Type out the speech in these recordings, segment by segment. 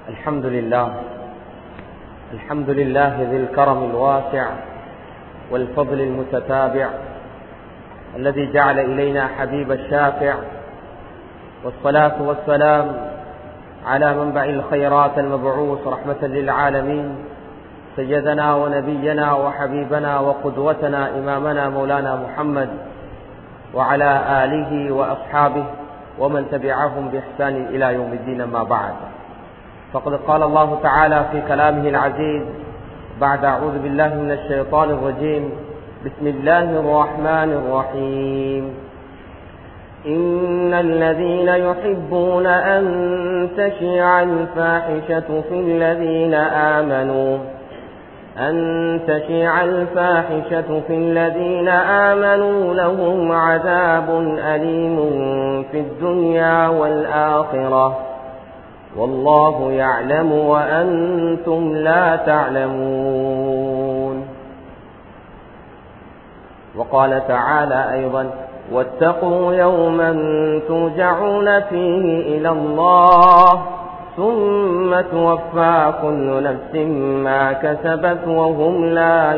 الحمد لله الحمد لله ذي الكرم الواسع والفضل المتتابع الذي جعل إلينا حبيب الشافع والصلاة والسلام على منبع الخيرات المبعوث رحمة للعالمين سيدنا ونبينا وحبيبنا وقدوتنا إمامنا مولانا محمد وعلى آله وأصحابه ومن تبعهم بإحسان إلى يوم الدين ما بعد فقد قال الله تعالى في كلامه العزيز بعد أعوذ بالله من الشيطان الرجيم بسم الله الرحمن الرحيم إن الذين يحبون أن تشيع الفاحشة في الذين آمنوا أن تشيع الفاحشة في الذين آمنوا لهم عذاب أليم في الدنيا والآخرة والله يعلم وأنتم لا تعلمون وقال تعالى أيضا واتقوا يوما ترجعون فيه إلى الله ثم توفى كل نفس ما كسبت وهم لا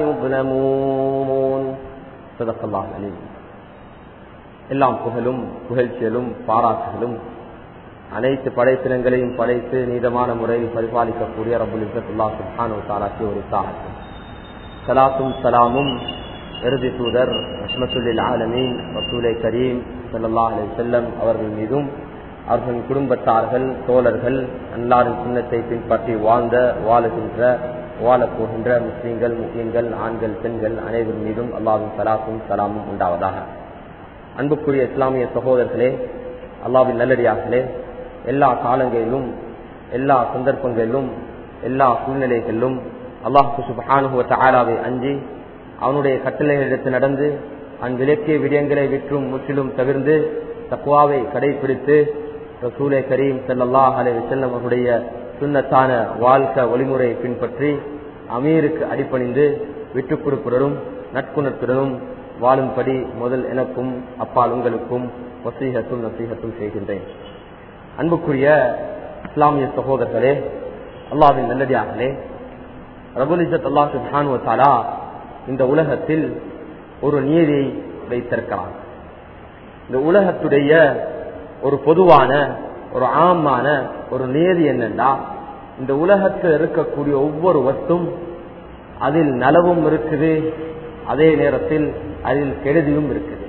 يظلمون صدق الله العليم எல்லாம் புகழும் புகழ்ச்சியலும் பாராட்டுகளும் அனைத்து படைப்பினங்களையும் படைத்து நீதமான முறையில் பரிபாலிக்கக்கூடிய ரபுல் இசத்துல்லா சுல்ஹானு தாலாக்கி ஒரு சாகத்தும் சலாத்தும் சலாமும் இறுதி தூதர் ரஹ்மத்துல்லில் ஆலமீன் ரசூலை கரீம் சல்லா அலி செல்லம் அவர்கள் மீதும் அவர்களின் குடும்பத்தார்கள் தோழர்கள் அன்னாரின் சின்னத்தை பின்பற்றி வாழ்ந்த வாழுகின்ற வாழப்போகின்ற முஸ்லீம்கள் முஸ்லீம்கள் ஆண்கள் பெண்கள் அனைவர் மீதும் அல்லாவின் சலாத்தும் சலாமும் உண்டாவதாக அன்புக்குரிய இஸ்லாமிய சகோதரர்களே அல்லாவின் நல்லடியார்களே எல்லா காலங்களிலும் எல்லா சந்தர்ப்பங்களிலும் எல்லா சூழ்நிலைகளிலும் அல்லாஹு சுபானுகுவ தாராவை அஞ்சி அவனுடைய கட்டளைகளிடத்து நடந்து அன் விலக்கிய விடயங்களை விற்றும் முற்றிலும் தவிர்ந்து தக்குவாவை கடைபிடித்து ரசூலை கரீம் செல்லல்லா அலை செல்லம் அவருடைய சுண்ணத்தான வாழ்க்கை வழிமுறையை பின்பற்றி அமீருக்கு அடிப்பணிந்து விட்டுக் கொடுப்புடனும் நட்புணர்த்துடனும் வாழும்படி முதல் எனக்கும் அப்பால் உங்களுக்கும் வசீகத்தும் நசீகத்தும் செய்கின்றேன் அன்புக்குரிய இஸ்லாமிய சகோதரர்களே அல்லாவின் நல்லடியார்களே ரபுலிசத் அல்லா சுபானுவத்தாலா இந்த உலகத்தில் ஒரு நீதியை வைத்திருக்கிறார் இந்த உலகத்துடைய ஒரு பொதுவான ஒரு ஆமான ஒரு நேதி என்னன்னா இந்த உலகத்தில் இருக்கக்கூடிய ஒவ்வொரு வத்தும் அதில் நலவும் இருக்குது அதே நேரத்தில் அதில் கெடுதியும் இருக்குது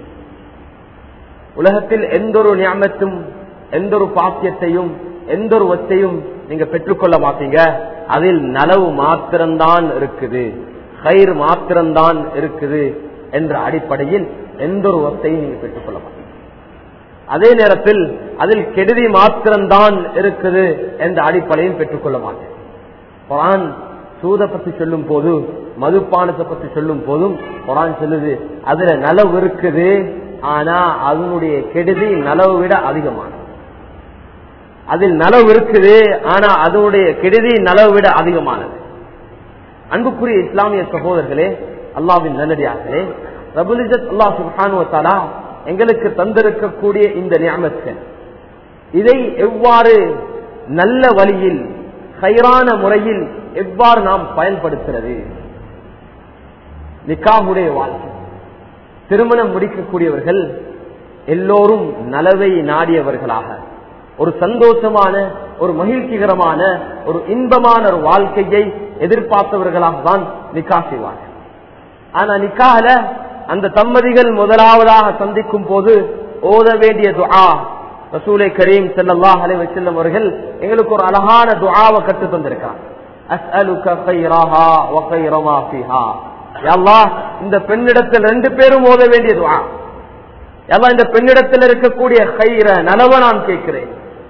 உலகத்தில் எந்த ஒரு ஞாபகத்தும் எந்த ஒரு பாக்கியத்தையும் எந்த ஒரு வத்தையும் நீங்க பெற்றுக்கொள்ள மாட்டீங்க அதில் நலவு மாத்திரம்தான் இருக்குது கயிறு மாத்திரம்தான் இருக்குது என்ற அடிப்படையில் எந்த ஒரு வத்தையும் நீங்க பெற்றுக்கொள்ள மாட்டீங்க அதே நேரத்தில் அதில் கெடுதி மாத்திரம்தான் இருக்குது என்ற அடிப்படையும் பெற்றுக்கொள்ள மாட்டேன் குரான் சூத பத்தி சொல்லும் போது மதுப்பானத்தை பத்தி சொல்லும் போதும் குரான் சொல்லுது அதுல நலவு இருக்குது ஆனா அதனுடைய கெடுதி நலவை விட அதிகமானது அதில் நலவு இருக்குது ஆனா அதனுடைய கெடுதி நலவை விட அதிகமானது அன்புக்குரிய இஸ்லாமிய சகோதரர்களே அல்லாவின் நல்லடியார்களே ரபுலிஜத் அல்லா சுல்ஹானுவத்தாலா எங்களுக்கு தந்திருக்கக்கூடிய இந்த நியமத்தில் இதை எவ்வாறு நல்ல வழியில் கயிறான முறையில் எவ்வாறு நாம் பயன்படுத்துறது நிக்காவுடைய வாழ்க்கை திருமணம் முடிக்கக்கூடியவர்கள் எல்லோரும் நலவை நாடியவர்களாக ஒரு சந்தோஷமான ஒரு மகிழ்ச்சிகரமான ஒரு இன்பமான ஒரு வாழ்க்கையை எதிர்பார்த்தவர்களாக தான் நிக்கா செய்வார்கள் ஆனா நிக்கால அந்த தம்பதிகள் முதலாவதாக சந்திக்கும் போது ஓத வேண்டிய துஆ ரசூலை கரீம் செல்லல்லா அலைவ செல்லும் அவர்கள் எங்களுக்கு ஒரு அழகான துஆவை கற்று தந்திருக்காங்க இந்த பெண்ணிடத்தில் ரெண்டு பேரும் ஓத வேண்டிய துஆ எல்லாம் இந்த பெண்ணிடத்தில் இருக்கக்கூடிய கயிற நலவ நான் கேட்கிறேன்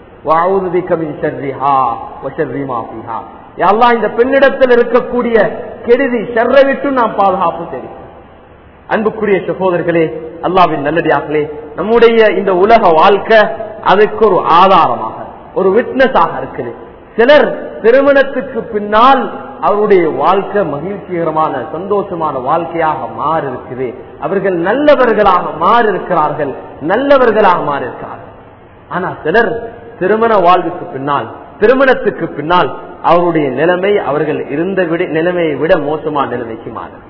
இந்த பெண்ணிடத்தில் இருக்கக்கூடிய கெடுதி செர்ற விட்டு நாம் பாதுகாப்பு தெரியும் அன்புக்குரிய சகோதரர்களே அல்லாவின் நல்லடியார்களே நம்முடைய இந்த உலக வாழ்க்கை அதுக்கு ஒரு ஆதாரமாக ஒரு விட்னஸாக இருக்குது சிலர் திருமணத்துக்கு பின்னால் அவருடைய வாழ்க்கை மகிழ்ச்சிகரமான சந்தோஷமான வாழ்க்கையாக மாறி இருக்குது அவர்கள் நல்லவர்களாக மாறி இருக்கிறார்கள் நல்லவர்களாக மாறி இருக்கிறார்கள் ஆனா சிலர் திருமண வாழ்வுக்கு பின்னால் திருமணத்துக்கு பின்னால் அவருடைய நிலைமை அவர்கள் இருந்த விட நிலைமையை விட மோசமான நிலைமைக்கு மாறும்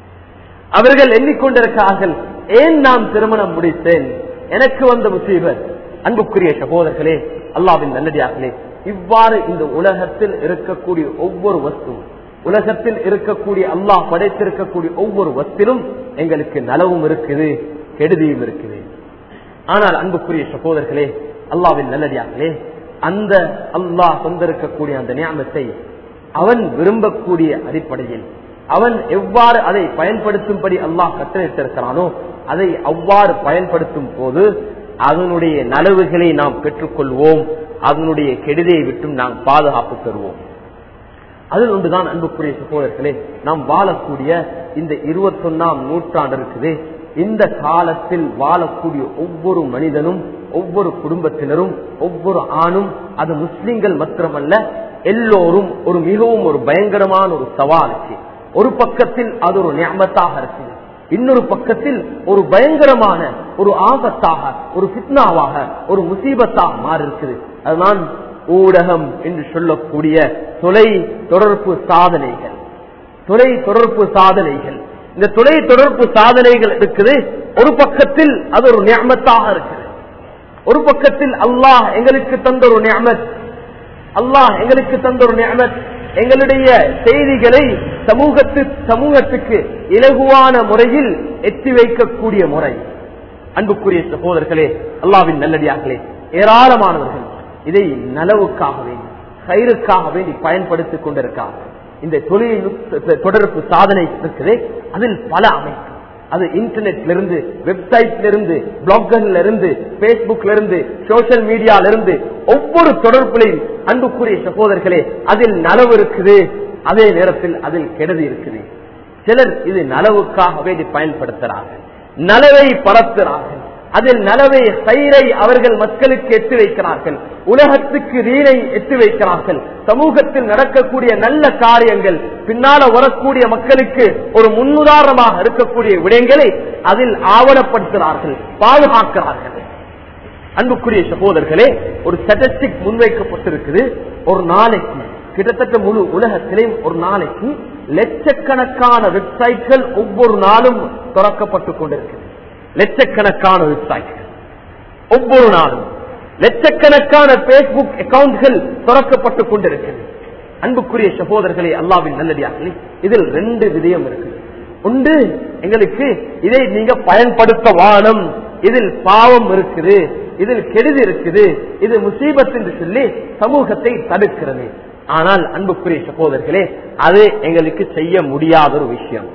அவர்கள் எண்ணிக்கொண்டிருக்கிறார்கள் ஏன் நான் திருமணம் முடித்தேன் எனக்கு வந்த முசீபத் அன்புக்குரிய சகோதரர்களே அல்லாவின் நல்லடியார்களே இவ்வாறு இந்த உலகத்தில் இருக்கக்கூடிய ஒவ்வொரு வஸ்துவும் உலகத்தில் இருக்கக்கூடிய அல்லாஹ் படைத்திருக்கக்கூடிய ஒவ்வொரு வஸ்திலும் எங்களுக்கு நலவும் இருக்குது கெடுதியும் இருக்குது ஆனால் அன்புக்குரிய சகோதரர்களே அல்லாவின் நல்லடியார்களே அந்த அல்லாஹ் சொந்திருக்கக்கூடிய அந்த நியாமத்தை அவன் விரும்பக்கூடிய அடிப்படையில் அவன் எவ்வாறு அதை பயன்படுத்தும்படி அல்லாஹ் கட்டளையிட்டிருக்கிறானோ அதை அவ்வாறு பயன்படுத்தும் போது அதனுடைய நலவுகளை நாம் பெற்றுக்கொள்வோம் அதனுடைய கெடுதியை விட்டும் நாம் பாதுகாப்பு தருவோம் அதில் ஒன்றுதான் அன்புக்குரிய சகோதரர்களே நாம் வாழக்கூடிய இந்த இருபத்தொன்னாம் நூற்றாண்டு இருக்குது இந்த காலத்தில் வாழக்கூடிய ஒவ்வொரு மனிதனும் ஒவ்வொரு குடும்பத்தினரும் ஒவ்வொரு ஆணும் அது முஸ்லிம்கள் மாத்திரமல்ல எல்லோரும் ஒரு மிகவும் ஒரு பயங்கரமான ஒரு சவாலுக்கு ஒரு பக்கத்தில் அது ஒரு ஞாபகத்தாக இருக்கு இன்னொரு பக்கத்தில் ஒரு பயங்கரமான ஒரு ஆபத்தாக ஒரு பித்னாவாக ஒரு முசீபத்தாக மாறி இருக்குது அதுதான் ஊடகம் என்று சொல்லக்கூடிய தொலை தொடர்பு சாதனைகள் தொலை தொடர்பு சாதனைகள் இந்த தொலை தொடர்பு சாதனைகள் இருக்குது ஒரு பக்கத்தில் அது ஒரு ஞாபகத்தாக இருக்குது ஒரு பக்கத்தில் அல்லாஹ் எங்களுக்கு தந்த ஒரு ஞாபத் அல்லாஹ் எங்களுக்கு தந்த ஒரு ஞாபத் எங்களுடைய செய்திகளை சமூகத்து சமூகத்துக்கு இலகுவான முறையில் எத்தி வைக்கக்கூடிய முறை அன்புக்குரிய சகோதரர்களே அல்லாவின் நல்லடியார்களே ஏராளமானவர்கள் இதை நலவுக்காக வேண்டி கயிறுக்காக வேண்டி பயன்படுத்திக் கொண்டிருக்கார்கள் இந்த தொழில்நுட்ப தொடர்பு சாதனை இருக்குது அதில் பல அமைப்பு அது இன்டர்நெட்ல இருந்து வெப்சைட்ல இருந்து பிளாகர்ல இருந்து பேஸ்புக்ல இருந்து சோசியல் மீடியால இருந்து ஒவ்வொரு தொடர்புலையும் அன்புக்குரிய சகோதரர்களே அதில் நலவு இருக்குது அதே நேரத்தில் அதில் கெடுதி இருக்குது சிலர் இது நலவுக்காக வேண்டி பயன்படுத்துகிறார்கள் நலவை பரத்துகிறார்கள் அதில் நலவை சைரை அவர்கள் மக்களுக்கு எட்டு வைக்கிறார்கள் உலகத்துக்கு நீரை எட்டு வைக்கிறார்கள் சமூகத்தில் நடக்கக்கூடிய நல்ல காரியங்கள் பின்னால வரக்கூடிய மக்களுக்கு ஒரு முன்னுதாரணமாக இருக்கக்கூடிய விடயங்களை அதில் ஆவணப்படுத்துகிறார்கள் பாதுகாக்கிறார்கள் அன்புக்குரிய சகோதரர்களே ஒரு ஸ்டாட்டிஸ்டிக் முன்வைக்கப்பட்டிருக்குது ஒரு நாளைக்கு கிட்டத்தட்ட முழு உலகத்திலேயும் ஒரு நாளைக்கு லட்சக்கணக்கான வெப்சைட்கள் ஒவ்வொரு நாளும் திறக்கப்பட்டுக் கொண்டிருக்கிறது லட்சக்கணக்கான வெப்சைட்கள் ஒவ்வொரு நாளும் லட்சக்கணக்கான பேஸ்புக் அக்கவுண்ட்கள் திறக்கப்பட்டுக் கொண்டிருக்கிறது அன்புக்குரிய சகோதரர்களே அல்லாவின் நல்லடியார்களே இதில் ரெண்டு விதயம் இருக்கு ஒன்று எங்களுக்கு இதை நீங்க பயன்படுத்த வானம் இதில் பாவம் இருக்குது இதில் கெடுதி இருக்குது இது முசீபத் என்று சொல்லி சமூகத்தை தடுக்கிறது ஆனால் அன்புக்குரிய சகோதரர்களே அது எங்களுக்கு செய்ய முடியாத ஒரு விஷயம்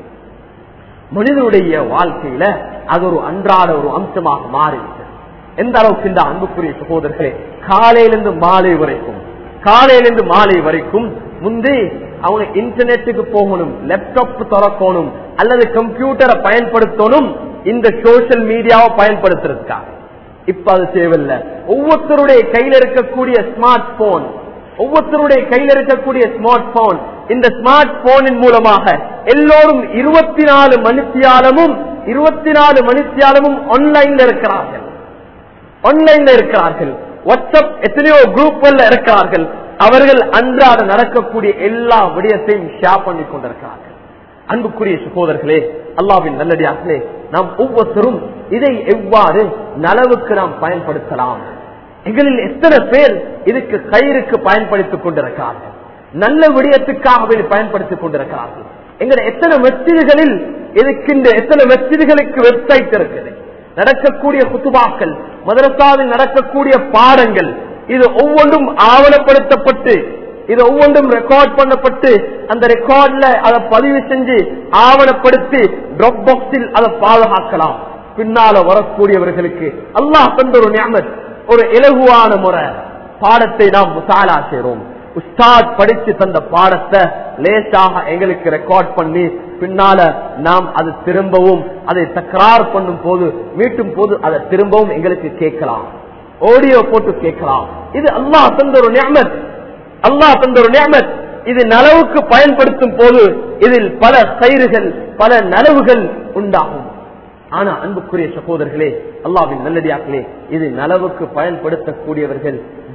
மனிதனுடைய வாழ்க்கையில அது ஒரு அன்றாட ஒரு அம்சமாக மாறிவிட்டது எந்த அளவுக்கு இந்த அன்புக்குரிய சகோதரர்களே காலையிலிருந்து மாலை வரைக்கும் காலையிலிருந்து மாலை வரைக்கும் முந்தி அவங்க இன்டர்நெட்டுக்கு போகணும் லேப்டாப் திறக்கணும் அல்லது கம்ப்யூட்டரை பயன்படுத்தணும் இந்த சோசியல் மீடியாவை பயன்படுத்துறதுக்காக இப்ப அது தேவையில்லை ஒவ்வொருத்தருடைய கையில இருக்கக்கூடிய ஸ்மார்ட் போன் ஒவ்வொருத்தருடைய கையில் இருக்கக்கூடிய ஸ்மார்ட் போன் இந்த ஸ்மார்ட் போனின் மூலமாக எல்லோரும் இருபத்தி நாலு மணித்தியாலமும் இருபத்தி நாலு மணித்தியாலமும் ஆன்லைன்ல இருக்கிறார்கள் ஆன்லைன்ல இருக்கிறார்கள் வாட்ஸ்அப் எத்தனையோ குரூப்கள்ல இருக்கிறார்கள் அவர்கள் அன்றாட நடக்கக்கூடிய எல்லா விடயத்தையும் ஷேர் பண்ணி கொண்டிருக்கிறார்கள் அன்புக்குரிய சகோதரர்களே அல்லாவின் நல்லடியார்களே நாம் ஒவ்வொருத்தரும் இதை எவ்வாறு நலவுக்கு நாம் பயன்படுத்தலாம் எங்களில் எத்தனை பேர் இதுக்கு கயிறுக்கு பயன்படுத்திக் கொண்டிருக்கிறார்கள் நல்ல விடயத்துக்காக வேண்டி பயன்படுத்திக் கொண்டிருக்கிறார்கள் எங்களை எத்தனை மெச்சீடுகளில் இருக்கின்ற எத்தனை மெச்சீடுகளுக்கு வெப்சைட் இருக்குது நடக்கக்கூடிய குத்துபாக்கள் மதரசாவில் நடக்கக்கூடிய பாடங்கள் இது ஒவ்வொன்றும் ஆவணப்படுத்தப்பட்டு இது ஒவ்வொன்றும் ரெக்கார்ட் பண்ணப்பட்டு அந்த ரெக்கார்ட்ல அதை பதிவு செஞ்சு ஆவணப்படுத்தி டிராப் பாக்ஸில் அதை பாதுகாக்கலாம் பின்னால வரக்கூடியவர்களுக்கு அல்லாஹ் தந்த ஒரு ஞாபகம் ஒரு இலகுவான முறை பாடத்தை நாம் முசாலா செய்றோம் உஸ்தாத் படிச்சு தந்த பாடத்தை லேசாக எங்களுக்கு ரெக்கார்ட் பண்ணி பின்னால நாம் அது திரும்பவும் அதை தக்கராறு பண்ணும் போது மீட்டும் போது அதை திரும்பவும் எங்களுக்கு கேட்கலாம் ஆடியோ போட்டு கேட்கலாம் இது அல்லாஹ் தந்த ஒரு நியமத் அல்லாஹ் தந்த ஒரு நியமத் இது நலவுக்கு பயன்படுத்தும் போது இதில் பல கயிறுகள் பல நலவுகள் உண்டாகும் ஆனா அன்புக்குரிய சகோதரர்களே அல்லாவின் நல்லடியாக்களே இது நலவுக்கு பயன்படுத்தக்கூடியவர்கள்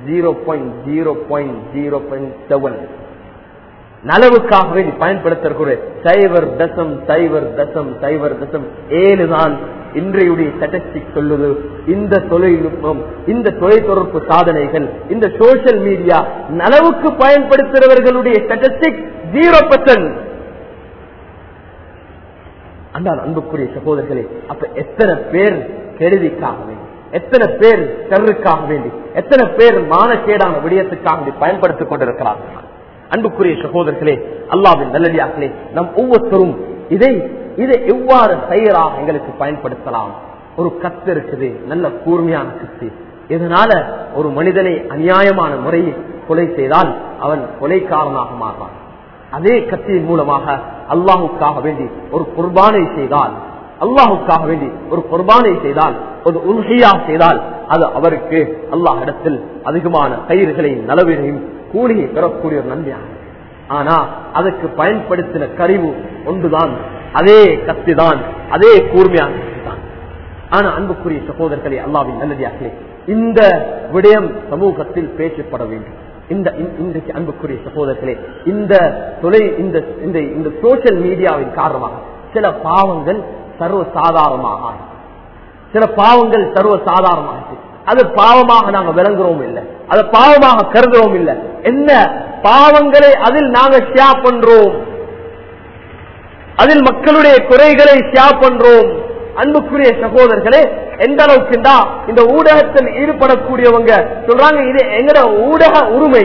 zero point zero point zero point seven நலவுக்காக வேண்டி பயன்படுத்தக்கூடிய சைவர் தசம் சைவர் தசம் சைவர் தசம் ஏழு தான் இன்றையுடைய ஸ்டாட்டிஸ்டிக் சொல்லுது இந்த தொழில்நுட்பம் இந்த தொலைத்தொடர்பு சாதனைகள் இந்த சோசியல் மீடியா நலவுக்கு பயன்படுத்துறவர்களுடைய ஸ்டாட்டிஸ்டிக் ஜீரோ பர்சன்ட் அந்த அன்புக்குரிய சகோதரர்களே அப்ப எத்தனை பேர் கெடுதிக்காக வேண்டி எத்தனை பேர் கருக்காக வேண்டி எத்தனை பேர் மானக்கேடான விடயத்துக்காக வேண்டி பயன்படுத்திக் கொண்டிருக்கிறார்கள் அன்புக்குரிய சகோதரர்களே அல்லாவின் நல்லடியார்களே நம் ஒவ்வொருத்தரும் இதை இதை எவ்வாறு செயலாக எங்களுக்கு பயன்படுத்தலாம் ஒரு கத்து இருக்குது நல்ல கூர்மையான கத்து இதனால ஒரு மனிதனை அநியாயமான முறையில் கொலை செய்தால் அவன் கொலைக்காரனாக மாறுவான் அதே கத்தியின் மூலமாக அல்லாஹுக்காக வேண்டி ஒரு குர்பானை செய்தால் அல்லாஹுக்காக வேண்டி ஒரு குர்பானை செய்தால் ஒரு உல்ஹியா செய்தால் அது அவருக்கு அல்லாஹ் இடத்தில் அதிகமான கயிறுகளையும் நலவினையும் கூலியை பெறக்கூடிய ஒரு நன்மையாக ஆனா அதற்கு பயன்படுத்தின கருவு ஒன்றுதான் அதே கத்தி தான் அதே கூர்மையான கத்தி தான் ஆனா அன்புக்குரிய சகோதரர்களே அல்லாவின் நல்லதியார்களே இந்த விடயம் சமூகத்தில் பேசப்பட வேண்டும் இந்த இன்றைக்கு அன்புக்குரிய சகோதரர்களே இந்த தொலை இந்த இந்த இந்த சோசியல் மீடியாவின் காரணமாக சில பாவங்கள் சர்வ சாதாரணமாக சில பாவங்கள் சர்வ சாதாரணமாக அது பாவமாக நாங்க விளங்குறோம் இல்லை அது பாவமாக கருதுறோம் இல்லை என்ன பாவங்களை அதில் நாங்க ஷேர் பண்றோம் அதில் மக்களுடைய குறைகளை ஷேர் பண்றோம் அன்புக்குரிய சகோதரர்களே எந்த அளவுக்கு இந்த ஊடகத்தில் ஈடுபடக்கூடியவங்க சொல்றாங்க இது எங்கட ஊடக உரிமை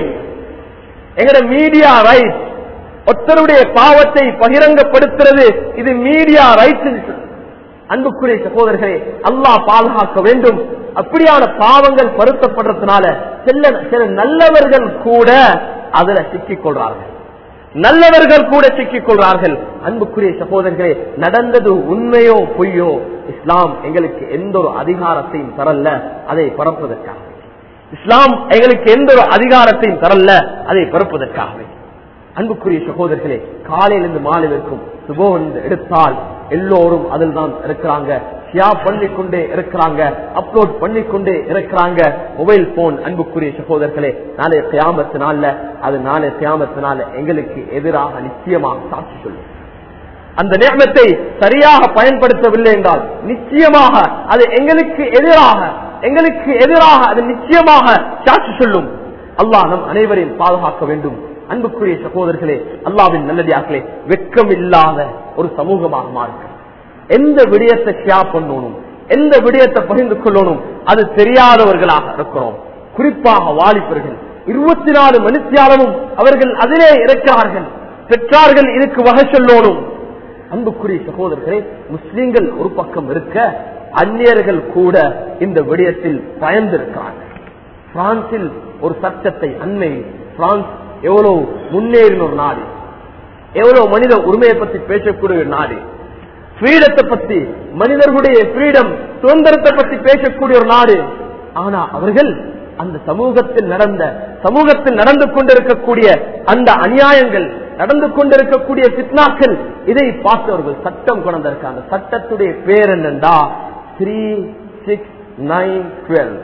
எங்கட மீடியா ரைட் ஒருத்தருடைய பாவத்தை பகிரங்கப்படுத்துறது இது மீடியா ரைட் அன்புக்குரிய சகோதரர்களே அல்லாஹ் பாதுகாக்க வேண்டும் அப்படியான பாவங்கள் பருத்தப்படுறதுனால சில சில நல்லவர்கள் கூட அதுல சிக்கிக் கொள்றார்கள் நல்லவர்கள் கூட சிக்கிக் கொள்றார்கள் அன்புக்குரிய சகோதரர்களே நடந்தது உண்மையோ பொய்யோ இஸ்லாம் எங்களுக்கு எந்த ஒரு அதிகாரத்தையும் தரல அதை பரப்புவதற்காக இஸ்லாம் எங்களுக்கு எந்த ஒரு அதிகாரத்தையும் தரல அதை பரப்புவதற்காக அன்புக்குரிய சகோதரர்களே காலையிலிருந்து மாலை வரைக்கும் சுபோன் எடுத்தால் எல்லோரும் அதில் தான் இருக்கிறாங்க ஷியா பண்ணிக்கொண்டே இருக்கிறாங்க அப்லோட் பண்ணிக்கொண்டே இருக்கிறாங்க மொபைல் போன் அன்புக்குரிய சகோதரர்களே நாளை கியாமத்து நாள்ல அது நாளை கியாமத்து நாள்ல எங்களுக்கு எதிராக நிச்சயமாக சாட்சி சொல்லும் அந்த நேமத்தை சரியாக பயன்படுத்தவில்லை என்றால் நிச்சயமாக அது எங்களுக்கு எதிராக எங்களுக்கு எதிராக அது நிச்சயமாக சாட்சி சொல்லும் அல்லாஹ் நம் அனைவரையும் பாதுகாக்க வேண்டும் அன்புக்குரிய சகோதரர்களே அல்லாவின் நல்லடியாக்களே வெக்கம் இல்லாத ஒரு சமூகமாக மாறுங்க எந்த விடயத்தை ஷேர் பண்ணணும் எந்த விடயத்தை பகிர்ந்து கொள்ளணும் அது தெரியாதவர்களாக இருக்கிறோம் குறிப்பாக வாலிபர்கள் இருபத்தி நாலு மனுஷியாலமும் அவர்கள் அதிலே இருக்கிறார்கள் பெற்றார்கள் இதுக்கு வகை சொல்லணும் அன்புக்குரிய சகோதரர்களே முஸ்லீம்கள் ஒரு பக்கம் இருக்க அந்நியர்கள் கூட இந்த விடயத்தில் பயந்திருக்கிறார்கள் பிரான்சில் ஒரு சட்டத்தை அண்மை பிரான்ஸ் எவ்வளவு முன்னேறின ஒரு நாடு எவ்வளவு மனித உரிமையை பத்தி பேசக்கூடிய ஒரு நாடு ஃப்ரீடத்தை பத்தி மனிதர்களுடைய ஃப்ரீடம் சுதந்திரத்தை பத்தி பேசக்கூடிய ஒரு நாடு ஆனா அவர்கள் அந்த சமூகத்தில் நடந்த சமூகத்தில் நடந்து கொண்டிருக்கக்கூடிய அந்த அநியாயங்கள் நடந்து கொண்டிருக்கக்கூடிய சித்னாக்கள் இதை பார்த்தவர்கள் சட்டம் கொண்டிருக்காங்க சட்டத்துடைய பேர் என்னண்டா த்ரீ சிக்ஸ் நைன் டுவெல்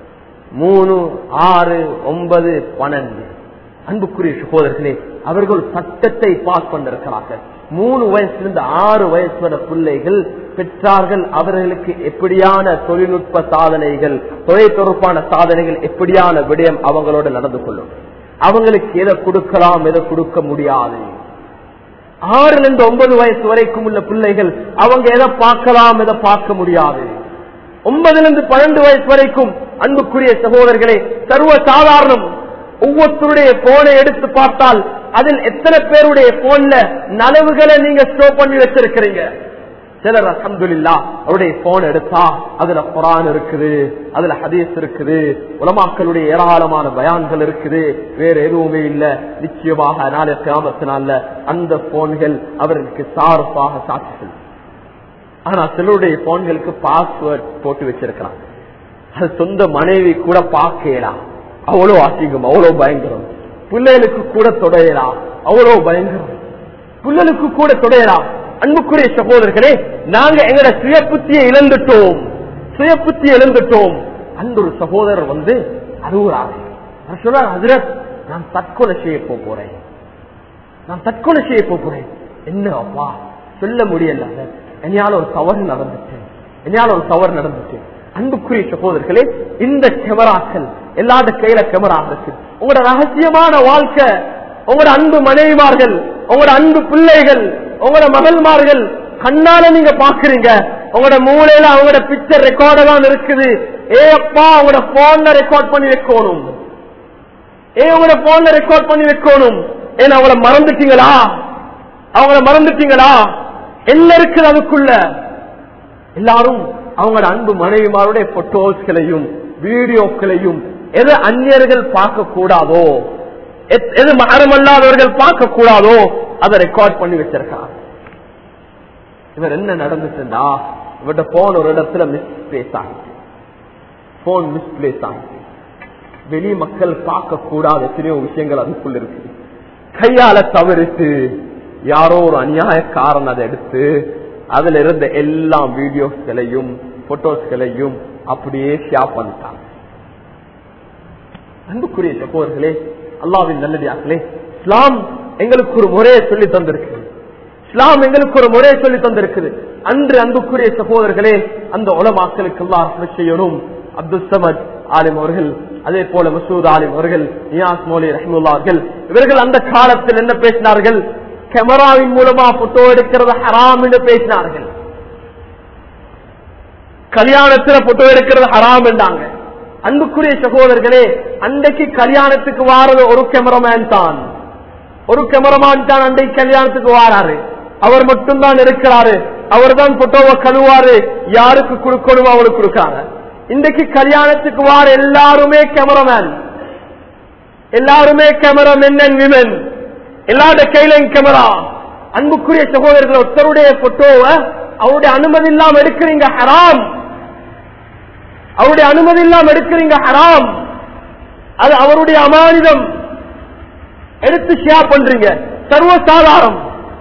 மூணு ஆறு ஒன்பது பன்னெண்டு அன்புக்குரிய சகோதரர்களே அவர்கள் சட்டத்தை பாஸ் கொண்டிருக்கிறார்கள் மூணு வயசுலிருந்து ஆறு வயசு வர பிள்ளைகள் பெற்றார்கள் அவர்களுக்கு எப்படியான தொழில்நுட்ப சாதனைகள் தொலைத்தொடர்பான சாதனைகள் எப்படியான விடயம் அவங்களோட நடந்து கொள்ளும் அவங்களுக்கு எதை கொடுக்கலாம் எதை கொடுக்க முடியாது ஆறுல இருந்து ஒன்பது வயசு வரைக்கும் உள்ள பிள்ளைகள் அவங்க எதை பார்க்கலாம் எதை பார்க்க முடியாது ஒன்பதுல இருந்து பன்னெண்டு வயசு வரைக்கும் அன்புக்குரிய சகோதரர்களே சர்வ சாதாரணம் ஒவ்வொருத்தருடைய போனை எடுத்து பார்த்தால் அதில் எத்தனை பேருடைய போன்ல நலவுகளை நீங்க ஸ்டோர் பண்ணி வச்சிருக்கிறீங்க சிலர் அஹமதுல்லா அவருடைய போன் எடுத்தா அதுல குரான் இருக்குது அதுல ஹதீஸ் இருக்குது உலமாக்களுடைய ஏராளமான பயான்கள் இருக்குது வேற எதுவுமே இல்ல நிச்சயமாக நாளை கிராமத்தினால அந்த போன்கள் அவர்களுக்கு சார்பாக சாட்சிகள் ஆனா சிலருடைய போன்களுக்கு பாஸ்வேர்ட் போட்டு வச்சிருக்கிறான் அது சொந்த மனைவி கூட பார்க்கலாம் அவ்வளவு அசிங்கம் அவ்வளவு பயங்கரம் பிள்ளைகளுக்கு கூட தொடையலாம் அவ்வளவு பயங்கரம் பிள்ளைகளுக்கு கூட தொடையலாம் அன்புக்குரிய சகோதரர்களே நாங்க எங்கட சுய புத்தியை இழந்துட்டோம் சுய புத்தியை இழந்துட்டோம் அந்த ஒரு சகோதரர் வந்து அழுகுறாங்க அவர் சொல்றார் ஹஜரத் நான் தற்கொலை செய்ய போப் போறேன் நான் தற்கொலை செய்ய போப் போறேன் என்ன அப்பா சொல்ல முடியல என்னால ஒரு தவறு நடந்துச்சு என்னால ஒரு தவறு நடந்துச்சு அன்புக்குரிய சகோதரர்களே இந்த கேமராக்கள் எல்லாத கையில கேமரா இருக்கு உங்களோட ரகசியமான வாழ்க்கை உங்களோட அன்பு மனைவிமார்கள் உங்களோட அன்பு பிள்ளைகள் உங்களோட மகள்மார்கள் கண்ணால நீங்க பாக்குறீங்க உங்களோட மூளையில அவங்களோட பிக்சர் ரெக்கார்டு தான் இருக்குது ஏ அப்பா உங்களோட போன்ல ரெக்கார்ட் பண்ணி வைக்கணும் ஏ உங்களோட போன்ல ரெக்கார்ட் பண்ணி வைக்கணும் ஏன் அவங்கள மறந்துட்டீங்களா அவங்கள மறந்துட்டீங்களா என்ன இருக்குது அதுக்குள்ள எல்லாரும் அவங்களோட அன்பு மனைவிமாருடைய போட்டோஸ்களையும் வீடியோக்களையும் எது அந்நியர்கள் பார்க்க கூடாதோ எத்- எது மகரமல்லாதவர்கள் பார்க்க கூடாதோ அதை ரெக்கார்ட் பண்ணி வச்சிருக்காங்க இவர் என்ன நடந்துச்சுன்னா இவர்கிட்ட போன் ஒரு இடத்துல மிஸ்பிளேஸ் ஆகிச்சு போன் மிஸ்பிளேஸ் ஆகிச்சு வெளி மக்கள் பார்க்க கூடாத எத்தனையோ விஷயங்கள் அதுக்குள்ள இருக்கு கையால தவறிட்டு யாரோ ஒரு அநியாயக்காரன் அதை எடுத்து அதுல இருந்த எல்லா வீடியோஸ்களையும் போட்டோஸ்களையும் அப்படியே ஷேர் பண்ணிட்டாங்க அன்புக்குரிய சகோதரர்களே அல்லாவின் நல்லடியார்களே இஸ்லாம் எங்களுக்கு ஒரு முறையை சொல்லி தந்திருக்கு இஸ்லாம் எங்களுக்கு ஒரு முறையை சொல்லி தந்திருக்குது அன்று அன்புக்குரிய சகோதரர்களே அந்த உலமாக்களுக்கு எல்லாம் செய்யணும் அப்துல் சமத் ஆலிம் அவர்கள் அதே போல மசூத் ஆலிம் அவர்கள் நியாஸ் மோலி ரஹமுல்லா அவர்கள் இவர்கள் அந்த காலத்தில் என்ன பேசினார்கள் கேமராவின் மூலமா போட்டோ எடுக்கிறது ஹராம் என்று பேசினார்கள் கல்யாணத்துல போட்டோ எடுக்கிறது ஹராம் என்றாங்க அன்புக்குரிய சகோதரர்களே அன்றைக்கு கல்யாணத்துக்கு வாரது ஒரு கேமராமேன் தான் ஒரு கேமராமேன் தான் அன்றைக்கு கல்யாணத்துக்கு வாராரு அவர் மட்டும்தான் இருக்கிறாரு அவர் தான் போட்டோவை கழுவாரு யாருக்கு கொடுக்கணுமோ அவருக்கு கொடுக்காங்க இன்றைக்கு கல்யாணத்துக்கு வார எல்லாருமே கேமராமேன் எல்லாருமே கேமரா மென் அண்ட் விமன் எல்லாருடைய கையிலும் கேமரா அன்புக்குரிய சகோதரர்கள் ஒருத்தருடைய போட்டோவை அவருடைய அனுமதி இல்லாம எடுக்கிறீங்க ஹராம் அவருடைய அனுமதி இல்லாம எடுக்கிறீங்க ஹராம் அது அவருடைய அமானிதம் எடுத்து ஷேர் பண்றீங்க சர்வ சாதாரணம்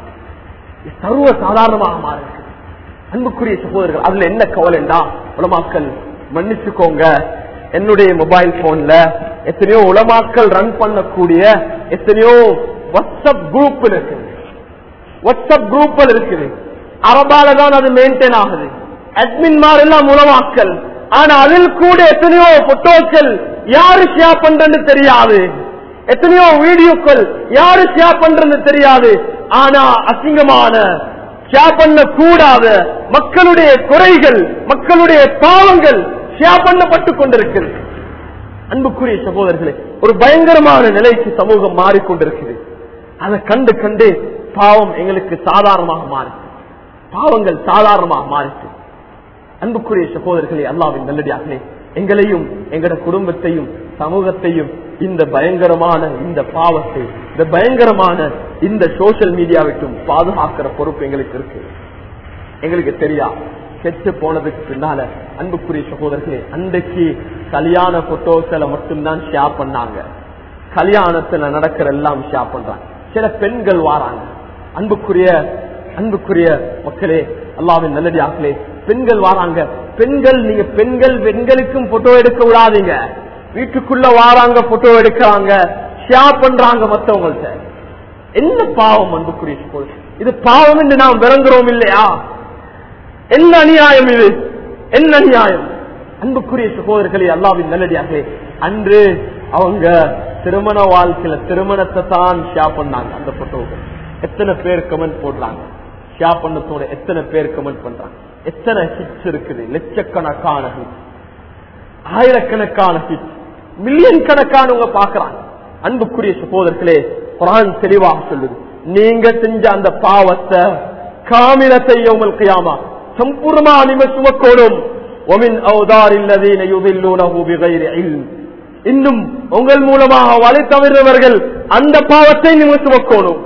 சர்வ சாதாரணமாக மாறுது அன்புக்குரிய சகோதரர்கள் அதுல என்ன கவலைண்டா உலமாக்கள் மன்னிச்சுக்கோங்க என்னுடைய மொபைல் போன்ல எத்தனையோ உலமாக்கள் ரன் பண்ணக்கூடிய எத்தனையோ வாட்ஸ்அப் குரூப் இருக்குது வாட்ஸ்அப் குரூப் இருக்குது அரபால தான் அது மெயின்டைன் ஆகுது அட்மின் எல்லாம் உலமாக்கல் ஆனா அதில் கூட எத்தனையோ போட்டோக்கள் யாரு ஷேர் பண்றது தெரியாது எத்தனையோ வீடியோக்கள் யாரு ஷேர் பண்றது தெரியாது ஆனா அசிங்கமான ஷேர் பண்ண கூடாத மக்களுடைய குறைகள் மக்களுடைய பாவங்கள் ஷேர் பண்ணப்பட்டு கொண்டிருக்கிறது அன்புக்குரிய சகோதரர்களே ஒரு பயங்கரமான நிலைக்கு சமூகம் மாறிக்கொண்டிருக்கிறது அதை கண்டு கண்டு பாவம் எங்களுக்கு சாதாரணமாக மாறிச்சு பாவங்கள் சாதாரணமாக மாறிச்சு அன்புக்குரிய சகோதரர்களே அல்லாவின் நல்லடியார்களே எங்களையும் எங்கட குடும்பத்தையும் சமூகத்தையும் இந்த பயங்கரமான இந்த பாவத்தை இந்த பயங்கரமான இந்த சோசியல் மீடியாவிட்டும் பாதுகாக்கிற பொறுப்பு எங்களுக்கு இருக்கு எங்களுக்கு தெரியா கெட்டு போனதுக்கு பின்னால அன்புக்குரிய சகோதரர்களே அன்றைக்கு கல்யாண போட்டோஸ்களை மட்டும்தான் ஷேர் பண்ணாங்க கல்யாணத்துல நடக்கிற எல்லாம் ஷேர் பண்றாங்க சில பெண்கள் வாராங்க அன்புக்குரிய அன்புக்குரிய மக்களே அல்லாவின் நல்லடியார்களே பெண்கள் வாராங்க பெண்கள் நீங்க பெண்கள் பெண்களுக்கும் போட்டோ எடுக்க விடாதீங்க வீட்டுக்குள்ள வாராங்க போட்டோ எடுக்கிறாங்க ஷேர் பண்றாங்க மத்தவங்கள்ட்ட என்ன பாவம் அன்புக்குரிய சகோதரர் இது பாவம் என்று நாம் விளங்குறோம் இல்லையா என்ன அநியாயம் இது என்ன அநியாயம் அன்புக்குரிய சகோதரர்களே அல்லாவின் நல்லடியார்களே அன்று அவங்க திருமண வாழ்க்கையில திருமணத்தை தான் ஷேர் பண்ணாங்க அந்த போட்டோவுக்கு எத்தனை பேர் கமெண்ட் போடுறாங்க ஷேர் பண்ணத்தோட எத்தனை பேர் கமெண்ட் பண்றாங்க எத்தனை ஹிட்ஸ் இருக்குது லட்சக்கணக்கான ஹிட்ஸ் ஆயிரக்கணக்கான ஹிட்ஸ் மில்லியன் கணக்கானவங்க பாக்குறாங்க அன்புக்குரிய சகோதரர்களே குரான் தெளிவாக சொல்லுது நீங்க செஞ்ச அந்த பாவத்தை காமிலத்தை யோமல் கையாமா சம்பூர்ணமா நீங்க சுமக்கோடும் ஒமின் அவுதார் இல்லதீன யுதில்லூனஹு பிகைரி இல்ம் இன்னும் உங்கள் மூலமாக வழி தவிர்ந்தவர்கள் அந்த பாவத்தை நீங்க சுமக்கணும்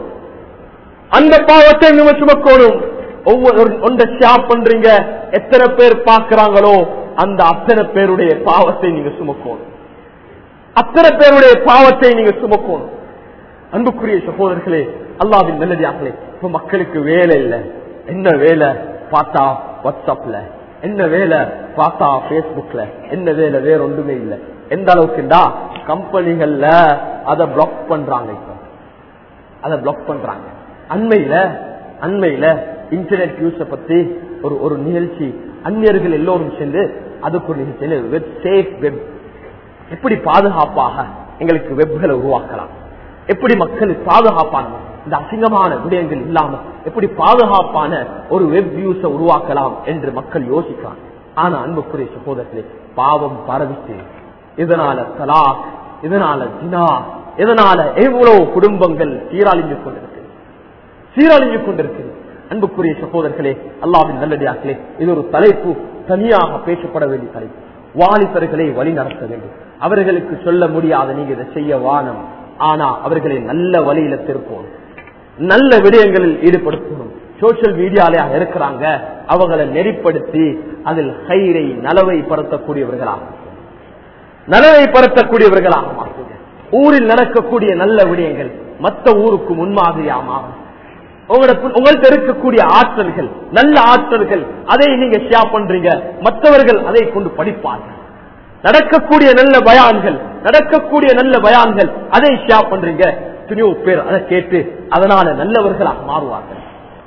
அந்த பாவத்தை நீங்க சுமக்கணும் ஒவ்வொரு ஒன்றை ஷேர் பண்றீங்க எத்தனை பேர் பார்க்கிறாங்களோ அந்த அத்தனை பேருடைய பாவத்தை நீங்க சுமக்கணும் அத்தனை பேருடைய பாவத்தை நீங்க சுமக்கணும் அன்புக்குரிய சகோதரர்களே அல்லாவின் நல்லதார்களே இப்ப மக்களுக்கு வேலை இல்லை என்ன வேலை பார்த்தா வாட்ஸ்அப்ல என்ன வேலை பார்த்தா பேஸ்புக்ல என்ன வேலை வேற ஒன்றுமே இல்லை எந்த அளவுக்குண்டா கம்பெனிகள்ல அதை பிளாக் பண்றாங்க இப்ப அதை பிளாக் பண்றாங்க அண்மையில அண்மையில இன்டர்நெட் யூஸ பத்தி ஒரு ஒரு நிகழ்ச்சி அந்நியர்கள் எல்லோரும் சேர்ந்து அதுக்கு ஒரு நிகழ்ச்சி வெப் சேஃப் வெப் எப்படி பாதுகாப்பாக எங்களுக்கு வெப்களை உருவாக்கலாம் எப்படி மக்களுக்கு பாதுகாப்பான இந்த அசிங்கமான விடயங்கள் இல்லாம எப்படி பாதுகாப்பான ஒரு வெப் வியூஸ உருவாக்கலாம் என்று மக்கள் யோசிக்கிறாங்க ஆனா அன்புக்குரிய சகோதரர்களே பாவம் பரவிச்சு இதனால தலாக் இதனால ஜினா இதனால எவ்வளவு குடும்பங்கள் சீரழிஞ்சு கொண்டிருக்கு சீரழிஞ்சு கொண்டிருக்கு அன்புக்குரிய சகோதரர்களே அல்லாவின் நல்லடியார்களே இது ஒரு தலைப்பு தனியாக பேசப்பட வேண்டிய தலைப்பு வாலிபர்களை வழி நடத்த வேண்டும் அவர்களுக்கு சொல்ல முடியாத நீங்க இதை செய்ய வானம் ஆனா அவர்களை நல்ல வழியில திருப்போம் நல்ல விடயங்களில் ஈடுபடுத்தணும் சோசியல் மீடியால இருக்கிறாங்க அவங்களை நெறிப்படுத்தி அதில் ஹைரை நலவை படுத்தக்கூடியவர்களாக நலவை படுத்தக்கூடியவர்களாக மாற்றுங்க ஊரில் நடக்கக்கூடிய நல்ல விடயங்கள் மற்ற ஊருக்கு முன்மாதிரியா மாறும் உங்கள்கிட்ட இருக்கக்கூடிய ஆற்றல்கள் நல்ல ஆற்றல்கள் அதை நீங்க ஷேர் பண்றீங்க மற்றவர்கள் அதை கொண்டு படிப்பார்கள் நடக்கக்கூடிய நல்ல பயான்கள் நடக்கக்கூடிய நல்ல பயான்கள் அதை ஷேர் பண்றீங்க எத்தனையோ பேர் அதை கேட்டு அதனால நல்லவர்களாக மாறுவார்கள்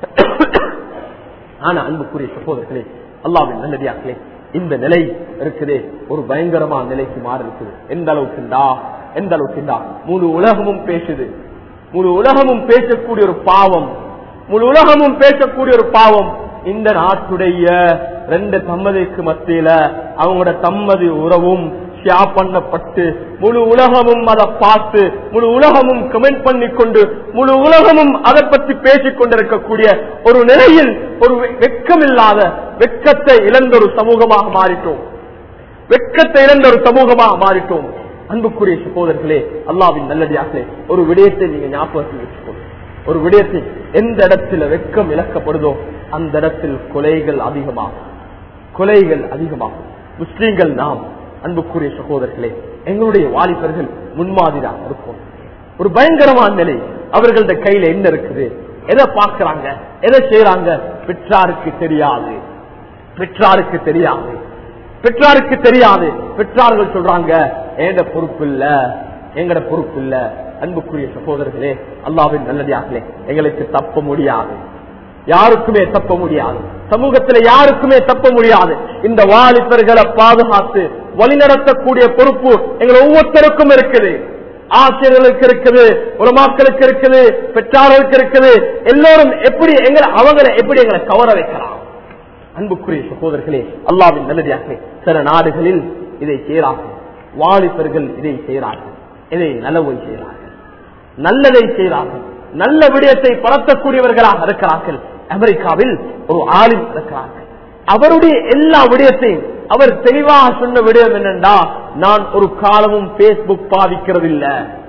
ஆனா அன்புக்குரிய சகோதரர்களே அல்லாவின் நல்லடியாக்களே இந்த நிலை இருக்குது ஒரு பயங்கரமான நிலைக்கு மாறி இருக்குது எந்த அளவுக்குண்டா எந்த அளவுக்குண்டா முழு உலகமும் பேசுது முழு உலகமும் பேசக்கூடிய ஒரு பாவம் முழு உலகமும் பேசக்கூடிய ஒரு பாவம் இந்த நாட்டுடைய ரெண்டு தம்மதிக்கு மத்தியில அவங்களோட தம்மதி உறவும் ஷேர் பண்ணப்பட்டு முழு உலகமும் அதை பார்த்து முழு உலகமும் கமெண்ட் பண்ணி கொண்டு முழு உலகமும் அதை பற்றி பேசிக் கொண்டிருக்கக்கூடிய ஒரு நிலையில் ஒரு வெக்கமில்லாத வெக்கத்தை இழந்த ஒரு சமூகமாக மாறிட்டோம் வெக்கத்தை இழந்த ஒரு சமூகமாக மாறிட்டோம் அன்புக்குரிய சகோதரர்களே அல்லாவின் நல்லடியாக ஒரு விடயத்தை நீங்க ஞாபகத்தில் வச்சுக்கணும் ஒரு விடயத்தை எந்த இடத்துல வெக்கம் இழக்கப்படுதோ அந்த இடத்தில் கொலைகள் அதிகமாகும் கொலைகள் அதிகமாகும் முஸ்லீம்கள் நாம் அன்புக்குரிய சகோதரர்களே எங்களுடைய வாலிபர்கள் முன்மாதிரியாக இருக்கும் ஒரு பயங்கரமான நிலை அவர்களது கையில என்ன இருக்குது எதை பார்க்கிறாங்க எதை செய்யறாங்க பெற்றாருக்கு தெரியாது பெற்றாருக்கு தெரியாது பெற்றாருக்கு தெரியாது பெற்றார்கள் சொல்றாங்க எங்க பொறுப்பு இல்ல எங்கட பொறுப்பு இல்ல அன்புக்குரிய சகோதரர்களே அல்லாவின் நல்லடியார்களே எங்களுக்கு தப்ப முடியாது யாருக்குமே தப்ப முடியாது சமூகத்தில் யாருக்குமே தப்ப முடியாது இந்த வாலிபர்களை பாதுகாத்து வழிநடத்தக்கூடிய பொறுப்பு எங்கள் ஒவ்வொருத்தருக்கும் இருக்குது ஆசிரியர்களுக்கு இருக்குது உலமாக்களுக்கு இருக்குது பெற்றார்களுக்கு இருக்குது எல்லோரும் எப்படி எங்களை அவங்களை எப்படி எங்களை கவர வைக்கலாம் அன்புக்குரிய சகோதரர்களே அல்லாவின் நல்லடியாக சில நாடுகளில் இதை செய்கிறார்கள் வாலிபர்கள் இதை செய்கிறார்கள் இதை நலவை செய்கிறார்கள் நல்லதை செய்கிறார்கள் நல்ல விடயத்தை பரத்தக்கூடியவர்களாக இருக்கிறார்கள் அமெரிக்காவில் ஒரு ஆளில் இருக்கிறார்கள் அவருடைய எல்லா விடயத்தையும் அவர் தெளிவாக சொன்ன விடயம் என்னென்றா நான் ஒரு காலமும் பேஸ்புக் பாவிக்கிறதில்ல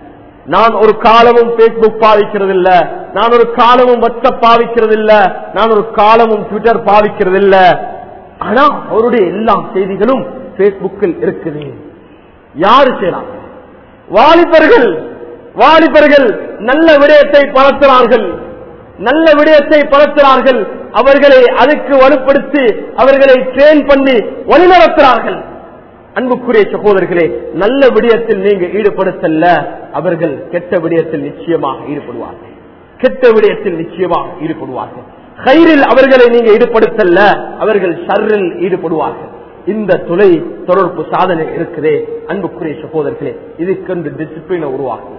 நான் ஒரு காலமும் பேஸ்புக் பாவிக்கிறதில்ல நான் ஒரு காலமும் வாட்ஸ்அப் பாவிக்கிறதில்ல நான் ஒரு காலமும் ட்விட்டர் பாவிக்கிறதில்ல ஆனா அவருடைய எல்லா செய்திகளும் பேஸ்புக்கில் இருக்குது யாரு செய்யறாங்க வாலிபர்கள் வாலிபர்கள் நல்ல விடயத்தை பரத்துறார்கள் நல்ல விடயத்தை பரத்துறார்கள் அவர்களை அதுக்கு வலுப்படுத்தி அவர்களை ட்ரெயின் பண்ணி வழிநடத்துறார்கள் அன்புக்குரிய சகோதரர்களே நல்ல விடயத்தில் நீங்க ஈடுபடுத்தல்ல அவர்கள் கெட்ட விடயத்தில் நிச்சயமாக ஈடுபடுவார்கள் கெட்ட விடயத்தில் நிச்சயமாக ஈடுபடுவார்கள் கயிறில் அவர்களை நீங்க ஈடுபடுத்தல்ல அவர்கள் ஷர்ரில் ஈடுபடுவார்கள் இந்த துளை தொடர்பு சாதனை இருக்குதே அன்புக்குரிய சகோதரர்களே இதுக்கென்று டிசிப்ளினை உருவாக்குங்க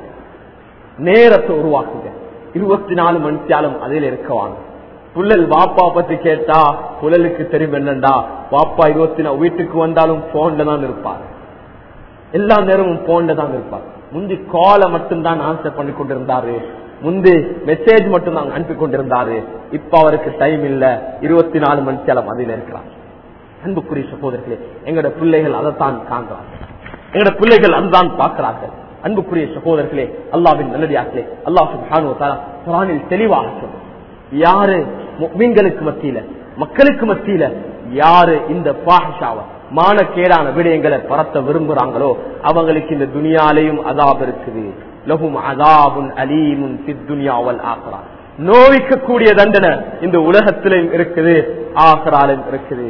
நேரத்தை உருவாக்குங்க இருபத்தி நாலு மணித்தாலும் அதில் இருக்கவாங்க புள்ளல் வாப்பா பத்தி கேட்டா புழலுக்கு தெரியும் என்னண்டா வாப்பா இருபத்தி நாலு வீட்டுக்கு வந்தாலும் போன்ல தான் இருப்பார் எல்லா நேரமும் போன்ல தான் இருப்பார் முந்தி காலை மட்டும்தான் ஆன்சர் பண்ணி கொண்டிருந்தாரு முந்தி மெசேஜ் மட்டும் தான் அனுப்பி கொண்டிருந்தாரு இப்ப அவருக்கு டைம் இல்ல இருபத்தி நாலு மணித்தாலும் அதில் இருக்கிறார் அன்புக்குரிய சகோதரர்களே எங்கட பிள்ளைகள் அதைத்தான் காண்கிறார்கள் எங்கட பிள்ளைகள் அதுதான் பார்க்கிறார்கள் அன்புக்குரிய சகோதரர்களே அல்லாவின் நல்லடியார்களே அல்லாஹ் குரானில் தெளிவாக சொல்லும் யாரு மீன்களுக்கு மத்தியில மக்களுக்கு மத்தியில யாரு இந்த பாஷாவை மானக்கேடான விடயங்களை பரத்த விரும்புறாங்களோ அவங்களுக்கு இந்த துனியாலையும் அதாப் இருக்குது லகும் அதாபுன் அலீமுன் துனியாவல் ஆகிறா நோவிக்கக்கூடிய தண்டனை இந்த உலகத்திலும் இருக்குது ஆகராலும் இருக்குது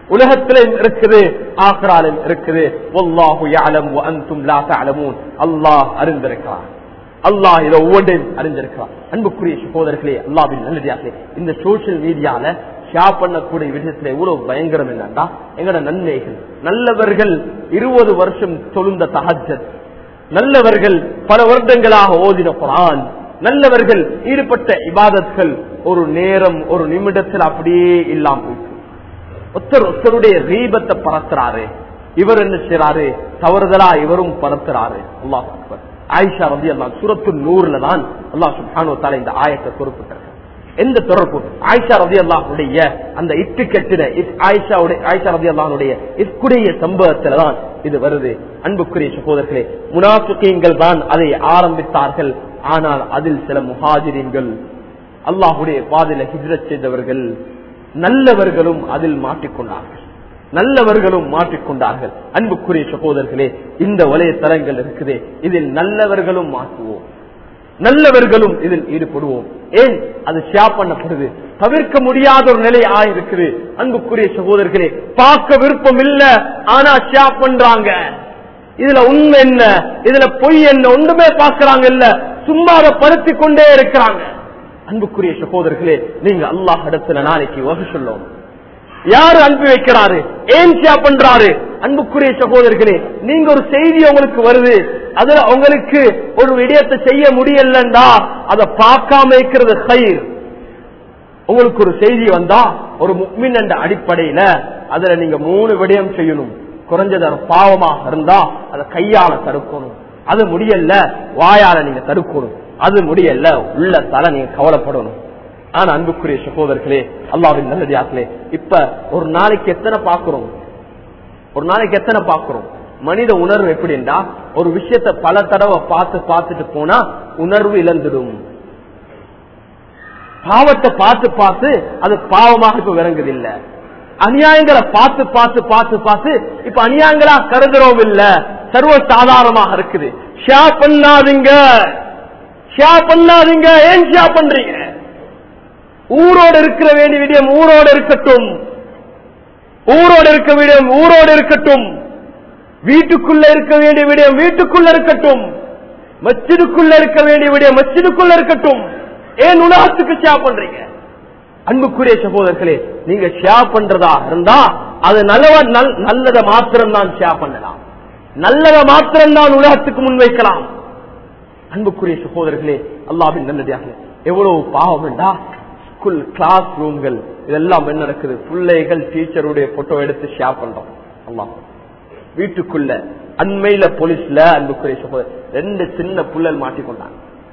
உலகத்திலும் இருக்குது ஆக்ராலும் இருக்குது வல்லாஹு யஅலம் வ அன்தும் லா தஅலமூன் அல்லாஹ் அறிந்திருக்கிறார் அல்லாஹ் இதை ஒவ்வொன்றையும் அறிந்திருக்கிறார் அன்புக்குரிய சகோதரர்களே அல்லாவின் நல்லதாகவே இந்த சோசியல் மீடியால ஷேர் பண்ணக்கூடிய விஷயத்துல எவ்வளவு பயங்கரம் என்னன்னா எங்கட நன்மைகள் நல்லவர்கள் இருபது வருஷம் தொழுந்த தஹஜத் நல்லவர்கள் பல வருடங்களாக ஓதின குரான் நல்லவர்கள் ஈடுபட்ட இபாதத்கள் ஒரு நேரம் ஒரு நிமிடத்தில் அப்படியே இல்லாம போயிட்டு ஒருத்தர் ஒருத்தருடைய ரீபத்தை பறக்கிறாரு இவர் என்ன செய்யறாரு தவறுதலா இவரும் பறக்கிறாரு அல்லாஹ் அக்பர் ஆயிஷா ரதி அல்லா சுரத்து நூறுல தான் அல்லாஹ் சுப்ஹானு வ தஆலா இந்த ஆயத்தை குறிப்பிட்டிருக்கார் எந்த தொடர்பு ஆயிஷா ரதி அல்லாஹுடைய அந்த இட்டு கட்டின ஆயிஷாவுடைய ஆயிஷா ரதி அல்லாஹனுடைய இக்குடைய சம்பவத்துல தான் இது வருது அன்புக்குரிய சகோதரர்களே முனாஃபிகீன்கள் தான் அதை ஆரம்பித்தார்கள் ஆனால் அதில் சில முஹாஜிரின்கள் அல்லாஹுடைய பாதையில ஹிஜ்ரத் செய்தவர்கள் நல்லவர்களும் அதில் மாட்டிக்கொண்டார்கள் நல்லவர்களும் மாற்றிக்கொண்டார்கள் அன்புக்குரிய சகோதரர்களே இந்த வலைத்தளங்கள் இருக்குது இதில் நல்லவர்களும் மாற்றுவோம் நல்லவர்களும் இதில் ஈடுபடுவோம் ஏன் அது ஷேர் பண்ணப்படுது தவிர்க்க முடியாத ஒரு நிலை ஆயிருக்குது அன்புக்குரிய சகோதரர்களே பார்க்க விருப்பம் இல்ல ஆனா ஷேர் பண்றாங்க இதுல உண்மை என்ன இதுல பொய் என்ன ஒன்றுமே பார்க்கறாங்க இல்ல சும்மா அதை பருத்தி கொண்டே இருக்கிறாங்க அன்புக்குரிய சகோதரர்களே நீங்க அல்லாஹ் இடத்துல நாளைக்கு வகை சொல்லணும் யாரு அனுப்பி வைக்கிறாரு ஏன் ஷேர் பண்றாரு அன்புக்குரிய சகோதரர்களே நீங்க ஒரு செய்தி உங்களுக்கு வருது அதுல உங்களுக்கு ஒரு விடயத்தை செய்ய முடியலண்டா அதை பார்க்காம இருக்கிறது கயிர் உங்களுக்கு ஒரு செய்தி வந்தா ஒரு முக்மின் என்ற அடிப்படையில அதுல நீங்க மூணு விடயம் செய்யணும் குறைஞ்சது அது பாவமாக இருந்தா அதை கையால தடுக்கணும் அது முடியல வாயால நீங்க தடுக்கணும் அது முடியல உள்ள தலை நீங்க கவலைப்படணும் ஆனா அன்புக்குரிய சகோதரர்களே அல்லாவின் நல்லதாக்களே இப்ப ஒரு நாளைக்கு எத்தனை பாக்குறோம் ஒரு நாளைக்கு எத்தனை பாக்குறோம் மனித உணர்வு எப்படின்னா ஒரு விஷயத்தை பல தடவை பார்த்து பார்த்துட்டு போனா உணர்வு இழந்துடும் பாவத்தை பார்த்து பார்த்து அது பாவமாக இப்ப விளங்குது இல்ல அநியாயங்களை பார்த்து பார்த்து பார்த்து பார்த்து இப்ப அநியாயங்களா கருதுறோம் இல்ல சர்வ சாதாரணமாக இருக்குது ஷா பண்ணாதீங்க ஷா பண்ணாதீங்க ஏன் ஷா பண்றீங்க ஊரோடு இருக்கிற வேண்டிய விடயம் ஊரோடு இருக்கட்டும் ஊரோடு இருக்க விடயம் ஊரோடு இருக்கட்டும் வீட்டுக்குள்ள இருக்க வேண்டிய விடயம் வீட்டுக்குள்ள இருக்கட்டும் மச்சிதுக்குள்ள இருக்க வேண்டிய விடயம் மச்சிதுக்குள்ள இருக்கட்டும் ஏன் உலகத்துக்கு ஷேர் பண்றீங்க அன்புக்குரிய சகோதரர்களே நீங்க ஷேர் பண்றதா இருந்தா அது நல்லவ நல்லத மாத்திரம் தான் ஷேர் பண்ணலாம் நல்லத மாத்திரம் தான் உலகத்துக்கு முன்வைக்கலாம் அன்புக்குரிய சகோதரர்களே அல்லாவின் நல்லதாக எவ்வளவு பாவம் என்றா ஸ்கூல் கிளாஸ் ரூம்கள் இதெல்லாம் என்ன நடக்குது பிள்ளைகள் டீச்சருடைய போட்டோ எடுத்து ஷேர் பண்றோம் அம்மா வீட்டுக்குள்ள அண்மையில போலீஸ்ல அன்புக்குரிய சகோதரர் ரெண்டு சின்ன புள்ளல் மாட்டிக்கொண்டாங்க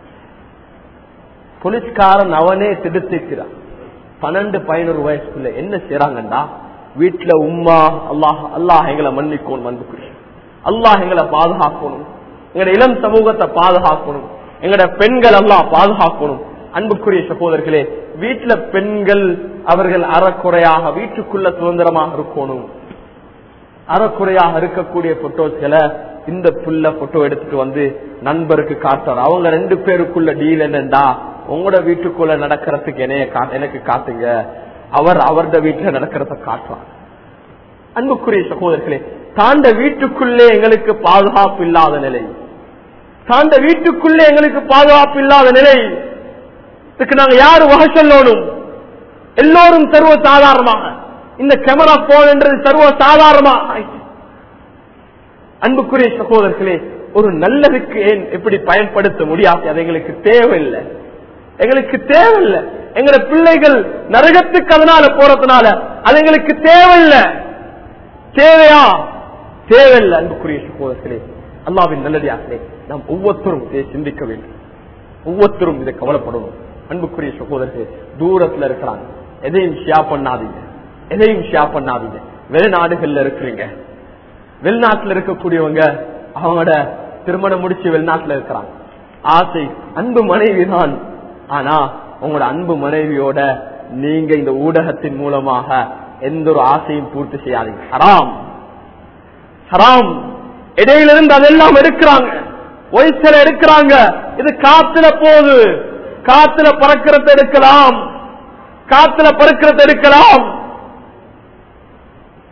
போலீஸ்காரன் அவனே திடுத்திருக்கிறான் பன்னெண்டு பதினோரு வயசுக்குள்ள என்ன செய்யறாங்கண்டா வீட்டுல உம்மா அல்லாஹ் அல்லாஹ் எங்களை மன்னிக்கணும் அன்புக்குரிய அல்லாஹ் எங்களை பாதுகாக்கணும் எங்கட இளம் சமூகத்தை பாதுகாக்கணும் எங்கட பெண்கள் எல்லாம் பாதுகாக்கணும் அன்புக்குரிய சகோதரர்களே வீட்டுல பெண்கள் அவர்கள் அறக்குறையாக வீட்டுக்குள்ள சுதந்திரமாக இருக்கணும் அறக்குறையாக இருக்கக்கூடிய போட்டோஸ்களை இந்த புள்ள போட்டோ எடுத்துட்டு வந்து நண்பருக்கு காட்டுறாரு அவங்க ரெண்டு பேருக்குள்ள டீல் என்னண்டா உங்களோட வீட்டுக்குள்ள நடக்கிறதுக்கு என்னைய எனக்கு காட்டுங்க அவர் அவரது வீட்டுல நடக்கிறத காட்டுறார் அன்புக்குரிய சகோதரர்களே தாண்ட வீட்டுக்குள்ளே எங்களுக்கு பாதுகாப்பு இல்லாத நிலை தாண்ட வீட்டுக்குள்ளே எங்களுக்கு பாதுகாப்பு இல்லாத நிலை இதுக்கு நாங்க யாரு வகை சொல்லணும் எல்லோரும் சர்வ சாதாரணமாக இந்த கேமரா போன் என்றது சர்வ சாதாரணமாக அன்புக்குரிய சகோதரர்களே ஒரு நல்லதுக்கு ஏன் எப்படி பயன்படுத்த முடியாது அது எங்களுக்கு தேவையில்லை எங்களுக்கு தேவையில்லை எங்களோட பிள்ளைகள் நரகத்துக்கு அதனால போறதுனால அது எங்களுக்கு தேவையில்லை தேவையா தேவையில்லை அன்புக்குரிய சகோதரர்களே அல்லாவின் நல்லடியார்களே நாம் ஒவ்வொருத்தரும் இதை சிந்திக்க வேண்டும் ஒவ்வொருத்தரும் இதை கவலைப்படணும் அன்புக்குரிய சகோதரர்களே தூரத்துல இருக்கிறாங்க எதையும் ஷேர் பண்ணாதீங்க எதையும் ஷேர் பண்ணாதீங்க வெளிநாடுகள்ல இருக்கிறீங்க வெளிநாட்டுல இருக்கக்கூடியவங்க அவங்களோட திருமணம் முடிச்சு வெளிநாட்டுல இருக்கிறாங்க ஆசை அன்பு மனைவி தான் ஆனா உங்களோட அன்பு மனைவியோட நீங்க இந்த ஊடகத்தின் மூலமாக எந்த ஒரு ஆசையும் பூர்த்தி செய்யாதீங்க ஹராம் ஹராம் இடையிலிருந்து அதெல்லாம் எடுக்கிறாங்க ஒய்சல எடுக்கிறாங்க இது காத்துல போகுது காத்துல பறக்கிறத எடுக்கலாம் காத்துல பறக்கிறத எடுக்கலாம்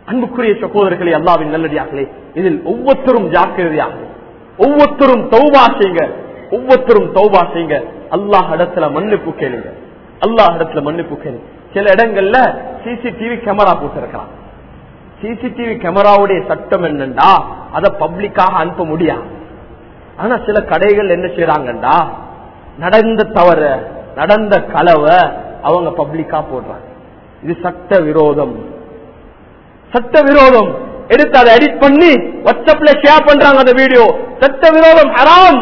அன்புக்குரிய சகோதரர்களே அல்லாவின் நல்லடியார்களே இதில் ஒவ்வொருத்தரும் ஜாக்கிரதையாக ஒவ்வொருத்தரும் தௌபா செய்யுங்க ஒவ்வொருத்தரும் தௌபா செய்யுங்க அல்லாஹ் இடத்துல மன்னிப்பு கேளுங்க அல்லாஹ் இடத்துல மன்னிப்பு கேளுங்க சில இடங்கள்ல சிசிடிவி கேமரா போட்டிருக்கலாம் சிசிடிவி கேமராவுடைய சட்டம் என்னண்டா அதை பப்ளிக்காக அனுப்ப முடியாது ஆனா சில கடைகள் என்ன செய்யறாங்கண்டா நடந்த தவற நடந்த கலவை அவங்க பப்ளிக்கா போடுறாங்க இது சட்ட விரோதம் சட்ட விரோதம் எடுத்து அதை எடிட் பண்ணி வாட்ஸ்அப்ல ஷேர் பண்றாங்க அந்த வீடியோ சட்ட விரோதம் ஹராம்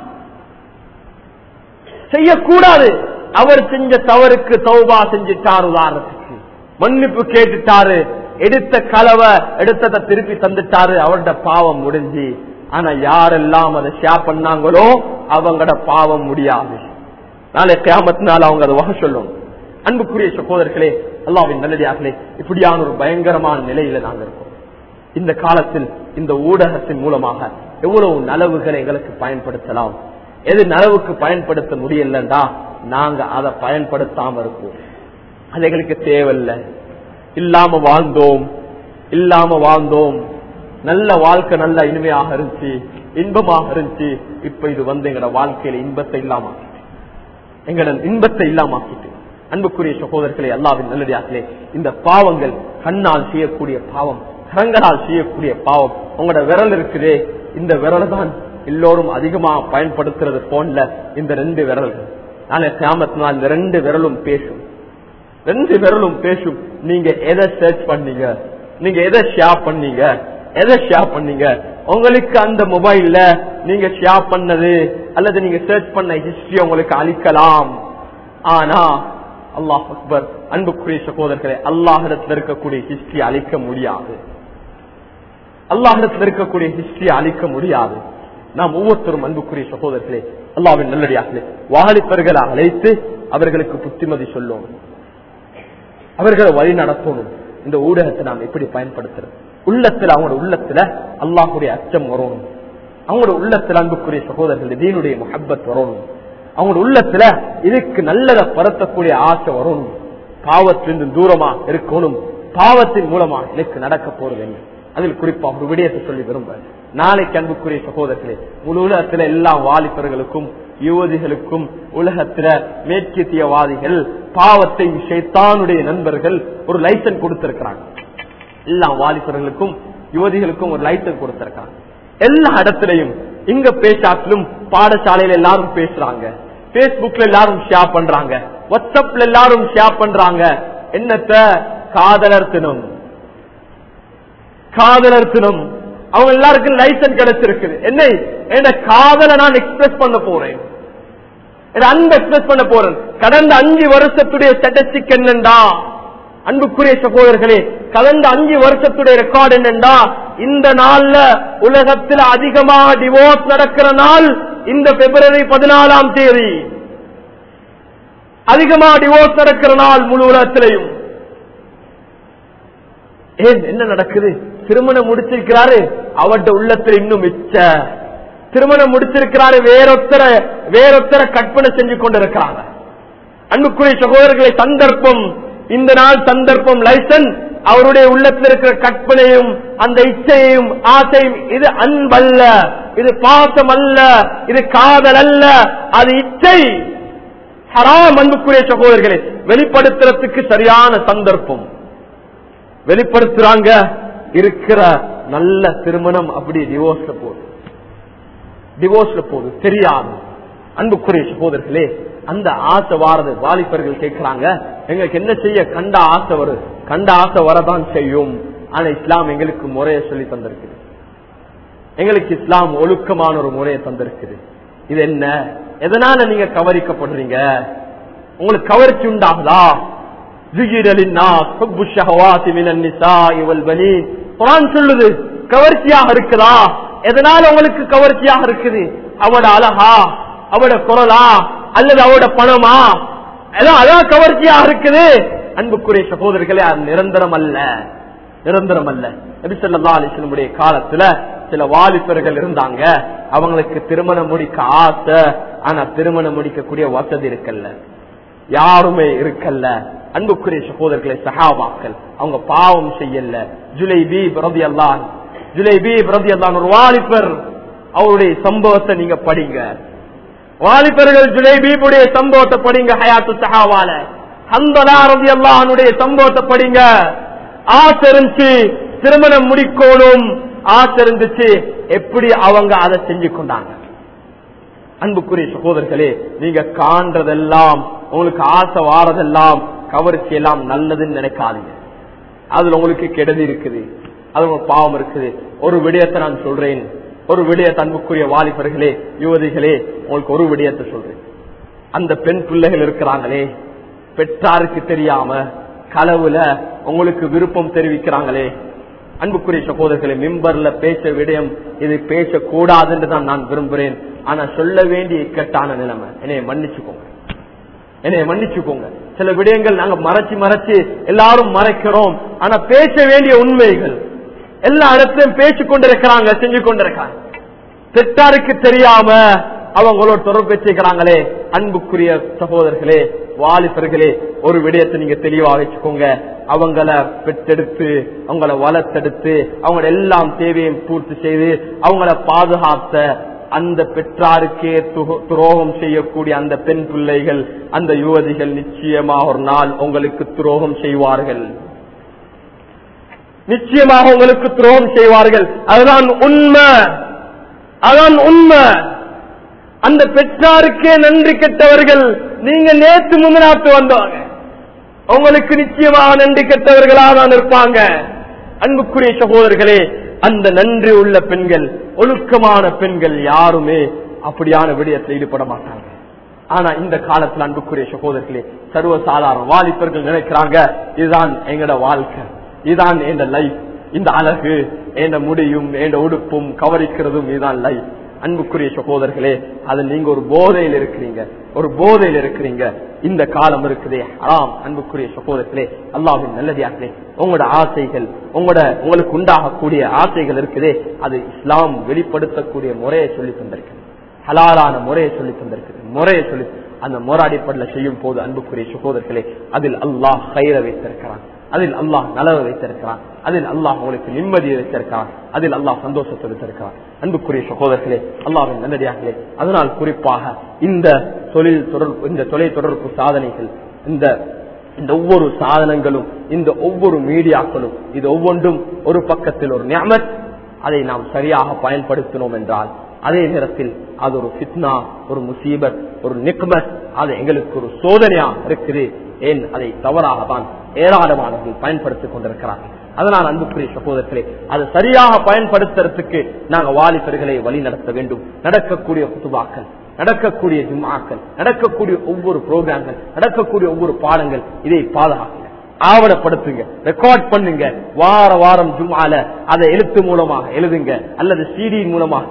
செய்யக்கூடாது அவர் செஞ்ச தவறுக்கு தௌபா செஞ்சிட்டார் உதாரணத்துக்கு மன்னிப்பு கேட்டுட்டாரு எடுத்த கலவை எடுத்ததை திருப்பி தந்துட்டாரு அவரோட பாவம் முடிஞ்சு ஆனா யாரெல்லாம் அதை ஷேர் பண்ணாங்களோ அவங்களோட பாவம் முடியாது நாளை கேமத்தினால அவங்க அதை வகை சொல்லணும் அன்புக்குரிய சகோதரர்களே அல்லாவின் நல்லடியார்களே இப்படியான ஒரு பயங்கரமான நிலையில நாங்க இருக்கோம் இந்த காலத்தில் இந்த ஊடகத்தின் மூலமாக எவ்வளவு நலவுகளை எங்களுக்கு பயன்படுத்தலாம் எது நலவுக்கு பயன்படுத்த முடியலண்டா நாங்க அதை பயன்படுத்தாம இருக்கோம் அது எங்களுக்கு தேவையில்லை இல்லாம வாழ்ந்தோம் இல்லாம வாழ்ந்தோம் நல்ல வாழ்க்கை நல்ல இனிமையாக இருந்துச்சு இன்பமாக இருந்துச்சு இப்ப இது வந்து எங்கட வாழ்க்கையில இன்பத்தை இல்லாம எங்கட இன்பத்தை இல்லாம ஆக்கிட்டு அன்புக்குரிய சகோதரர்களே அல்லாவின் நல்லடியார்களே இந்த பாவங்கள் கண்ணால் செய்யக்கூடிய பாவம் கரங்களால் செய்யக்கூடிய பாவம் உங்களோட விரல் இருக்குதே இந்த விரல் தான் எல்லோரும் அதிகமா பயன்படுத்துறது போன்ல இந்த ரெண்டு விரல்கள் நாளை கிராமத்தினால் இந்த ரெண்டு விரலும் பேசும் ரெண்டு விரலும் பேசும் நீங்க எதை சர்ச் பண்ணீங்க நீங்க எதை ஷேர் பண்ணீங்க எதை ஷேர் பண்ணீங்க உங்களுக்கு அந்த மொபைல்ல நீங்க ஷேர் பண்ணது அல்லது நீங்க சர்ச் பண்ண ஹிஸ்டரி உங்களுக்கு அளிக்கலாம் ஆனா அல்லாஹ் அக்பர் அன்புக்குரிய சகோதரர்களே அல்லாஹிடத்தில் இருக்கக்கூடிய ஹிஸ்டரி அழிக்க முடியாது அல்லாஹிடத்தில் இருக்கக்கூடிய ஹிஸ்டரி அழிக்க முடியாது நாம் ஒவ்வொருத்தரும் அன்புக்குரிய சகோதரர்களே அல்லாவின் நல்லடியார்களே வாலிபர்களை அழைத்து அவர்களுக்கு புத்திமதி சொல்லும் அவர்களை வழி நடத்தணும் இந்த ஊடகத்தை நாம் எப்படி பயன்படுத்துறது உள்ளத்துல அவங்களோட உள்ளத்துல அல்லாஹுடைய அச்சம் வரணும் அவங்களோட உள்ளத்துல அன்புக்குரிய சகோதரர்கள் தீனுடைய முஹப்பத் வரணும் அவங்களோட உள்ளத்துல இதுக்கு நல்லதை பரத்தக்கூடிய ஆசை வரணும் பாவத்திலிருந்து தூரமா இருக்கணும் பாவத்தின் மூலமா எனக்கு நடக்க போறது என்ன அதில் குறிப்பா ஒரு விடயத்தை சொல்லி விரும்ப நாளைக்கு அன்புக்குரிய சகோதரர்களே முழு உலகத்துல எல்லா வாலிபர்களுக்கும் யுவதிகளுக்கும் உலகத்துல மேற்கத்தியவாதிகள் பாவத்தை ஷைத்தானுடைய நண்பர்கள் ஒரு லைசன்ஸ் கொடுத்திருக்கிறாங்க எல்லா வாலிபர்களுக்கும் யுவதிகளுக்கும் ஒரு லைசன்ஸ் கொடுத்திருக்காங்க எல்லா இடத்திலையும் இங்க பேசாட்டிலும் பாடசாலையில எல்லாரும் பேசுறாங்க பேஸ்புக்ல எல்லாரும் ஷேர் பண்றாங்க வாட்ஸ்அப்ல எல்லாரும் ஷேர் பண்றாங்க என்னத்த காதலர் தினம் காதலர் தினம் அவங்க எல்லாருக்கும் லைசன்ஸ் கிடைச்சிருக்குது என்ன என்ன காதலை நான் எக்ஸ்பிரஸ் பண்ண போறேன் அன்பு எக்ஸ்பிரஸ் பண்ண போறேன் கடந்த அஞ்சு வருஷத்துடைய ஸ்டாட்டிஸ்டிக் என்னண்டா அன்புக்குரிய சகோதரர்களே கடந்த அஞ்சு வருஷத்துடைய ரெக்கார்டு என்னண்டா இந்த நாள்ல உலகத்தில் அதிகமாக டிவோர்ஸ் நடக்கிற நாள் இந்த பிப்ரவரி பதினாலாம் தேதி அதிகமாக டிவோர்ஸ் நடக்கிற நாள் முழு உலகத்திலையும் ஏன் என்ன நடக்குது திருமணம் முடிச்சிருக்கிறாரு அவருடைய உள்ளத்தில் இன்னும் மிச்ச திருமணம் முடிச்சிருக்கிறாரு வேறொத்தர வேறொத்தர கற்பனை செஞ்சு கொண்டிருக்கிறாங்க அன்புக்குரிய சகோதரர்களை சந்தர்ப்பம் இந்த நாள் சந்தர்ப்பம் லைசன்ஸ் அவருடைய உள்ளத்தில் இருக்கிற கற்பனையும் அந்த இச்சையையும் ஆசையும் இது அன்பல்ல இது பாசம் அல்ல இது காதல் அல்ல அது இச்சை ஹராம் அன்புக்குரிய சகோதரர்களே வெளிப்படுத்துறதுக்கு சரியான சந்தர்ப்பம் வெளிப்படுத்துறாங்க இருக்கிற நல்ல திருமணம் அப்படி டிவோர்ஸ்ல போகுது டிவோர்ஸ்ல போகுது தெரியாது அன்புக்குரிய சகோதரர்களே அந்த ஆசை வாரது வாலிபர்கள் கேட்கிறாங்க எங்களுக்கு என்ன செய்ய கண்ட ஆசை வரும் கண்ட ஆசை வரதான் செய்யும் ஆனா இஸ்லாம் எங்களுக்கு முறையை சொல்லி தந்திருக்குது எங்களுக்கு இஸ்லாம் ஒழுக்கமான ஒரு முறையை தந்திருக்குது இது என்ன எதனால நீங்க கவரிக்கப்படுறீங்க உங்களுக்கு கவர்ச்சி உண்டாகுதா சொல்லுது கவர்ச்சியாக இருக்குதா எதனால உங்களுக்கு கவர்ச்சியாக இருக்குது அவட அழகா அவட குரலா அல்லது அவட பணமா அதான் கவர்ச்சியாக இருக்குது அன்புக்குரிய சகோதரர்களே அது நிரந்தரம் அல்ல நிரந்தரம் அல்ல நபிசல்லா அலிஸ்லமுடைய காலத்துல சில வாலிபர்கள் இருந்தாங்க அவங்களுக்கு திருமணம் முடிக்க ஆசை ஆனா திருமணம் முடிக்கக்கூடிய வசதி இருக்கல்ல யாருமே இருக்கல்ல அன்புக்குரிய சகோதரர்களை சஹாபாக்கள் அவங்க பாவம் செய்யல ஜுலைபி பிரதி அல்லான் ஜுலைபி பிரதி அல்லான் ஒரு வாலிபர் அவருடைய சம்பவத்தை நீங்க படிங்க வாலிபர்கள் ஜுலைபீபுடைய சம்பவத்தை படிங்க ஹயாத்து சஹாவால ஹந்தலா ரதி அல்லாஹனுடைய சம்பவத்தை படிங்க ஆசை இருந்துச்சு திருமணம் முடிக்கணும் ஆசை இருந்துச்சு எப்படி அவங்க அதை செஞ்சு கொண்டாங்க அன்புக்குரிய சகோதரர்களே நீங்க காண்றதெல்லாம் உங்களுக்கு ஆசை வாரதெல்லாம் கவர்ச்சி எல்லாம் நல்லதுன்னு நினைக்காதீங்க அதுல உங்களுக்கு கெடுதி இருக்குது அது உங்களுக்கு பாவம் இருக்குது ஒரு விடயத்தை நான் சொல்றேன் ஒரு விடயத்தை அன்புக்குரிய வாலிபர்களே யுவதிகளே உங்களுக்கு ஒரு விடயத்தை சொல்றேன் அந்த பெண் பிள்ளைகள் இருக்கிறாங்களே பெற்றாருக்கு தெரியாம களவுல உங்களுக்கு விருப்பம் தெரிவிக்கிறாங்களே அன்புக்குரிய சகோதரர்களே மிம்பர்ல பேச விடயம் இது பேசக்கூடாதுன்னு தான் நான் விரும்புகிறேன் ஆனா சொல்ல வேண்டிய இக்கட்டான நிலைமை என்னைய மன்னிச்சுக்கோங்க என்னைய மன்னிச்சுக்கோங்க சில விடயங்கள் நாங்க மறைச்சு மறைச்சு எல்லாரும் மறைக்கிறோம் ஆனா பேச வேண்டிய உண்மைகள் எல்லா இடத்திலும் பேசிக் கொண்டிருக்கிறாங்க செஞ்சு கொண்டிருக்காங்க பெற்றாருக்கு தெரியாம அவங்களோட தொடர்பு வச்சுக்கிறாங்களே அன்புக்குரிய சகோதரர்களே வாலிபர்களே ஒரு விடயத்தை நீங்க தெளிவா வச்சுக்கோங்க அவங்கள பெற்றெடுத்து அவங்கள வளர்த்தெடுத்து அவங்களோட எல்லாம் தேவையும் பூர்த்தி செய்து அவங்கள பாதுகாத்த அந்த பெற்றாருக்கே துக- துரோகம் செய்யக்கூடிய அந்த பெண் பிள்ளைகள் அந்த யுவதிகள் நிச்சயமாக ஒரு நாள் உங்களுக்கு துரோகம் செய்வார்கள் நிச்சயமாக உங்களுக்கு துரோகம் செய்வார்கள் அதுதான் உண்மை அதான் உண்மை அந்த பெற்றாருக்கே நன்றி கெட்டவர்கள் நீங்க நேற்று முன்னாத்து வந்தவங்க உங்களுக்கு நிச்சயமாக நன்றி கெட்டவர்களா தான் இருப்பாங்க அன்புக்குரிய சகோதரர்களே அந்த நன்றி உள்ள பெண்கள் ஒழுக்கமான பெண்கள் யாருமே அப்படியான விடயத்தில் ஈடுபட மாட்டாங்க ஆனா இந்த காலத்துல அன்புக்குரிய சகோதரர்களே சர்வசாதாரண வாலிபர்கள் நினைக்கிறாங்க இதுதான் எங்கட வாழ்க்கை இதுதான் என் லைஃப் இந்த அழகு என் முடியும் என் உடுப்பும் கவரிக்கிறதும் இதுதான் லைஃப் அன்புக்குரிய சகோதரர்களே அது நீங்க ஒரு போதையில் இருக்கிறீங்க ஒரு போதையில் இருக்கிறீங்க இந்த காலம் இருக்குதே ஆம் அன்புக்குரிய சகோதரர்களே அல்லாவின் நல்லதியார்களே உங்களோட ஆசைகள் உங்களோட உங்களுக்கு உண்டாகக்கூடிய ஆசைகள் இருக்குதே அது இஸ்லாம் வெளிப்படுத்தக்கூடிய முறையை சொல்லி தந்திருக்கு ஹலாலான முறையை சொல்லி தந்திருக்குது முறையை சொல்லி அந்த முறை அடிப்படையில் செய்யும் போது அன்புக்குரிய சகோதரர்களே அதில் அல்லாஹ் கயிற வைத்திருக்கிறான் அதில் அல்லாஹ் நலவை வைத்திருக்கிறான் அதில் அல்லாஹ் உங்களுக்கு நிம்மதியை வைத்திருக்கிறான் அதில் அல்லாஹ் சந்தோஷத்தை வைத்திருக்கிறான் அன்புக்குரிய சகோதரர்களே அல்லாவின் நல்லடியார்களே அதனால் குறிப்பாக இந்த தொழில் தொடர்பு இந்த தொலை தொடர்பு சாதனைகள் இந்த இந்த ஒவ்வொரு சாதனங்களும் இந்த ஒவ்வொரு மீடியாக்களும் இது ஒவ்வொன்றும் ஒரு பக்கத்தில் ஒரு நியமத் அதை நாம் சரியாக பயன்படுத்தினோம் என்றால் அதே நேரத்தில் அது ஒரு ஃபித்னா ஒரு முசீபத் ஒரு நிக்மத் அது எங்களுக்கு ஒரு சோதனையா இருக்குது ஏன் அதை தவறாக தான் ஏராளமானவர்கள் பயன்படுத்திக் கொண்டிருக்கிறார்கள் அதனால் அன்புக்குரிய சகோதரர்களே அது சரியாக பயன்படுத்துறதுக்கு நாங்க வாலிபர்களை வழி நடத்த வேண்டும் நடக்கக்கூடிய குத்துபாக்கள் நடக்கக்கூடிய ஜும்மாக்கள் நடக்கக்கூடிய ஒவ்வொரு புரோகிராம்கள் நடக்கக்கூடிய ஒவ்வொரு பாடங்கள் இதை பாதுகாக்க ஆவணப்படுத்துங்க ரெக்கார்ட் பண்ணுங்க வார வாரம் ஜும்மால அதை எழுத்து மூலமாக எழுதுங்க அல்லது சிடி மூலமாக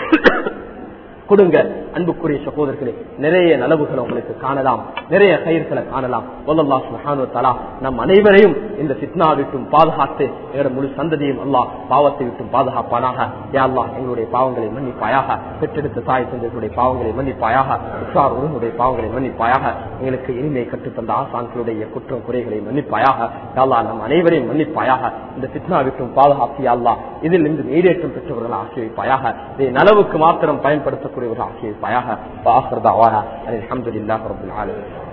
கொடுங்க அன்புக்குரிய சகோதரர்களே நிறைய நலவுகளை உங்களுக்கு காணலாம் நிறைய கயிர்களை காணலாம் வல்லல்லா சுப்ஹானஹு வ தஆலா நம் அனைவரையும் இந்த ஃபித்னா விட்டும் பாதுகாத்து எங்களோட முழு சந்ததியும் அல்லாஹ் பாவத்தை விட்டும் பாதுகாப்பானாக யா அல்லாஹ் எங்களுடைய பாவங்களை மன்னிப்பாயாக பெற்றெடுத்த தாய் தந்தைகளுடைய பாவங்களை மன்னிப்பாயாக உற்றார் உறவுடைய பாவங்களை மன்னிப்பாயாக எங்களுக்கு இனிமை கற்றுத்தந்த ஆசான்களுடைய குற்றம் குறைகளை மன்னிப்பாயாக யா அல்லாஹ் நம் அனைவரையும் மன்னிப்பாயாக இந்த ஃபித்னா விட்டும் பாதுகாத்து யா அல்லாஹ் இதில் இருந்து ஈடேற்றம் பெற்றவர்கள் ஆக்கி வைப்பாயாக இதை நலவுக்கு மாத்திரம் பயன்படுத்தக்கூடியவர்கள் ஆக்கி வைப்பாயாக வாஹர் தாவானா அல்ஹம்துலில்லாஹி ரப்பில் ஆலமீன்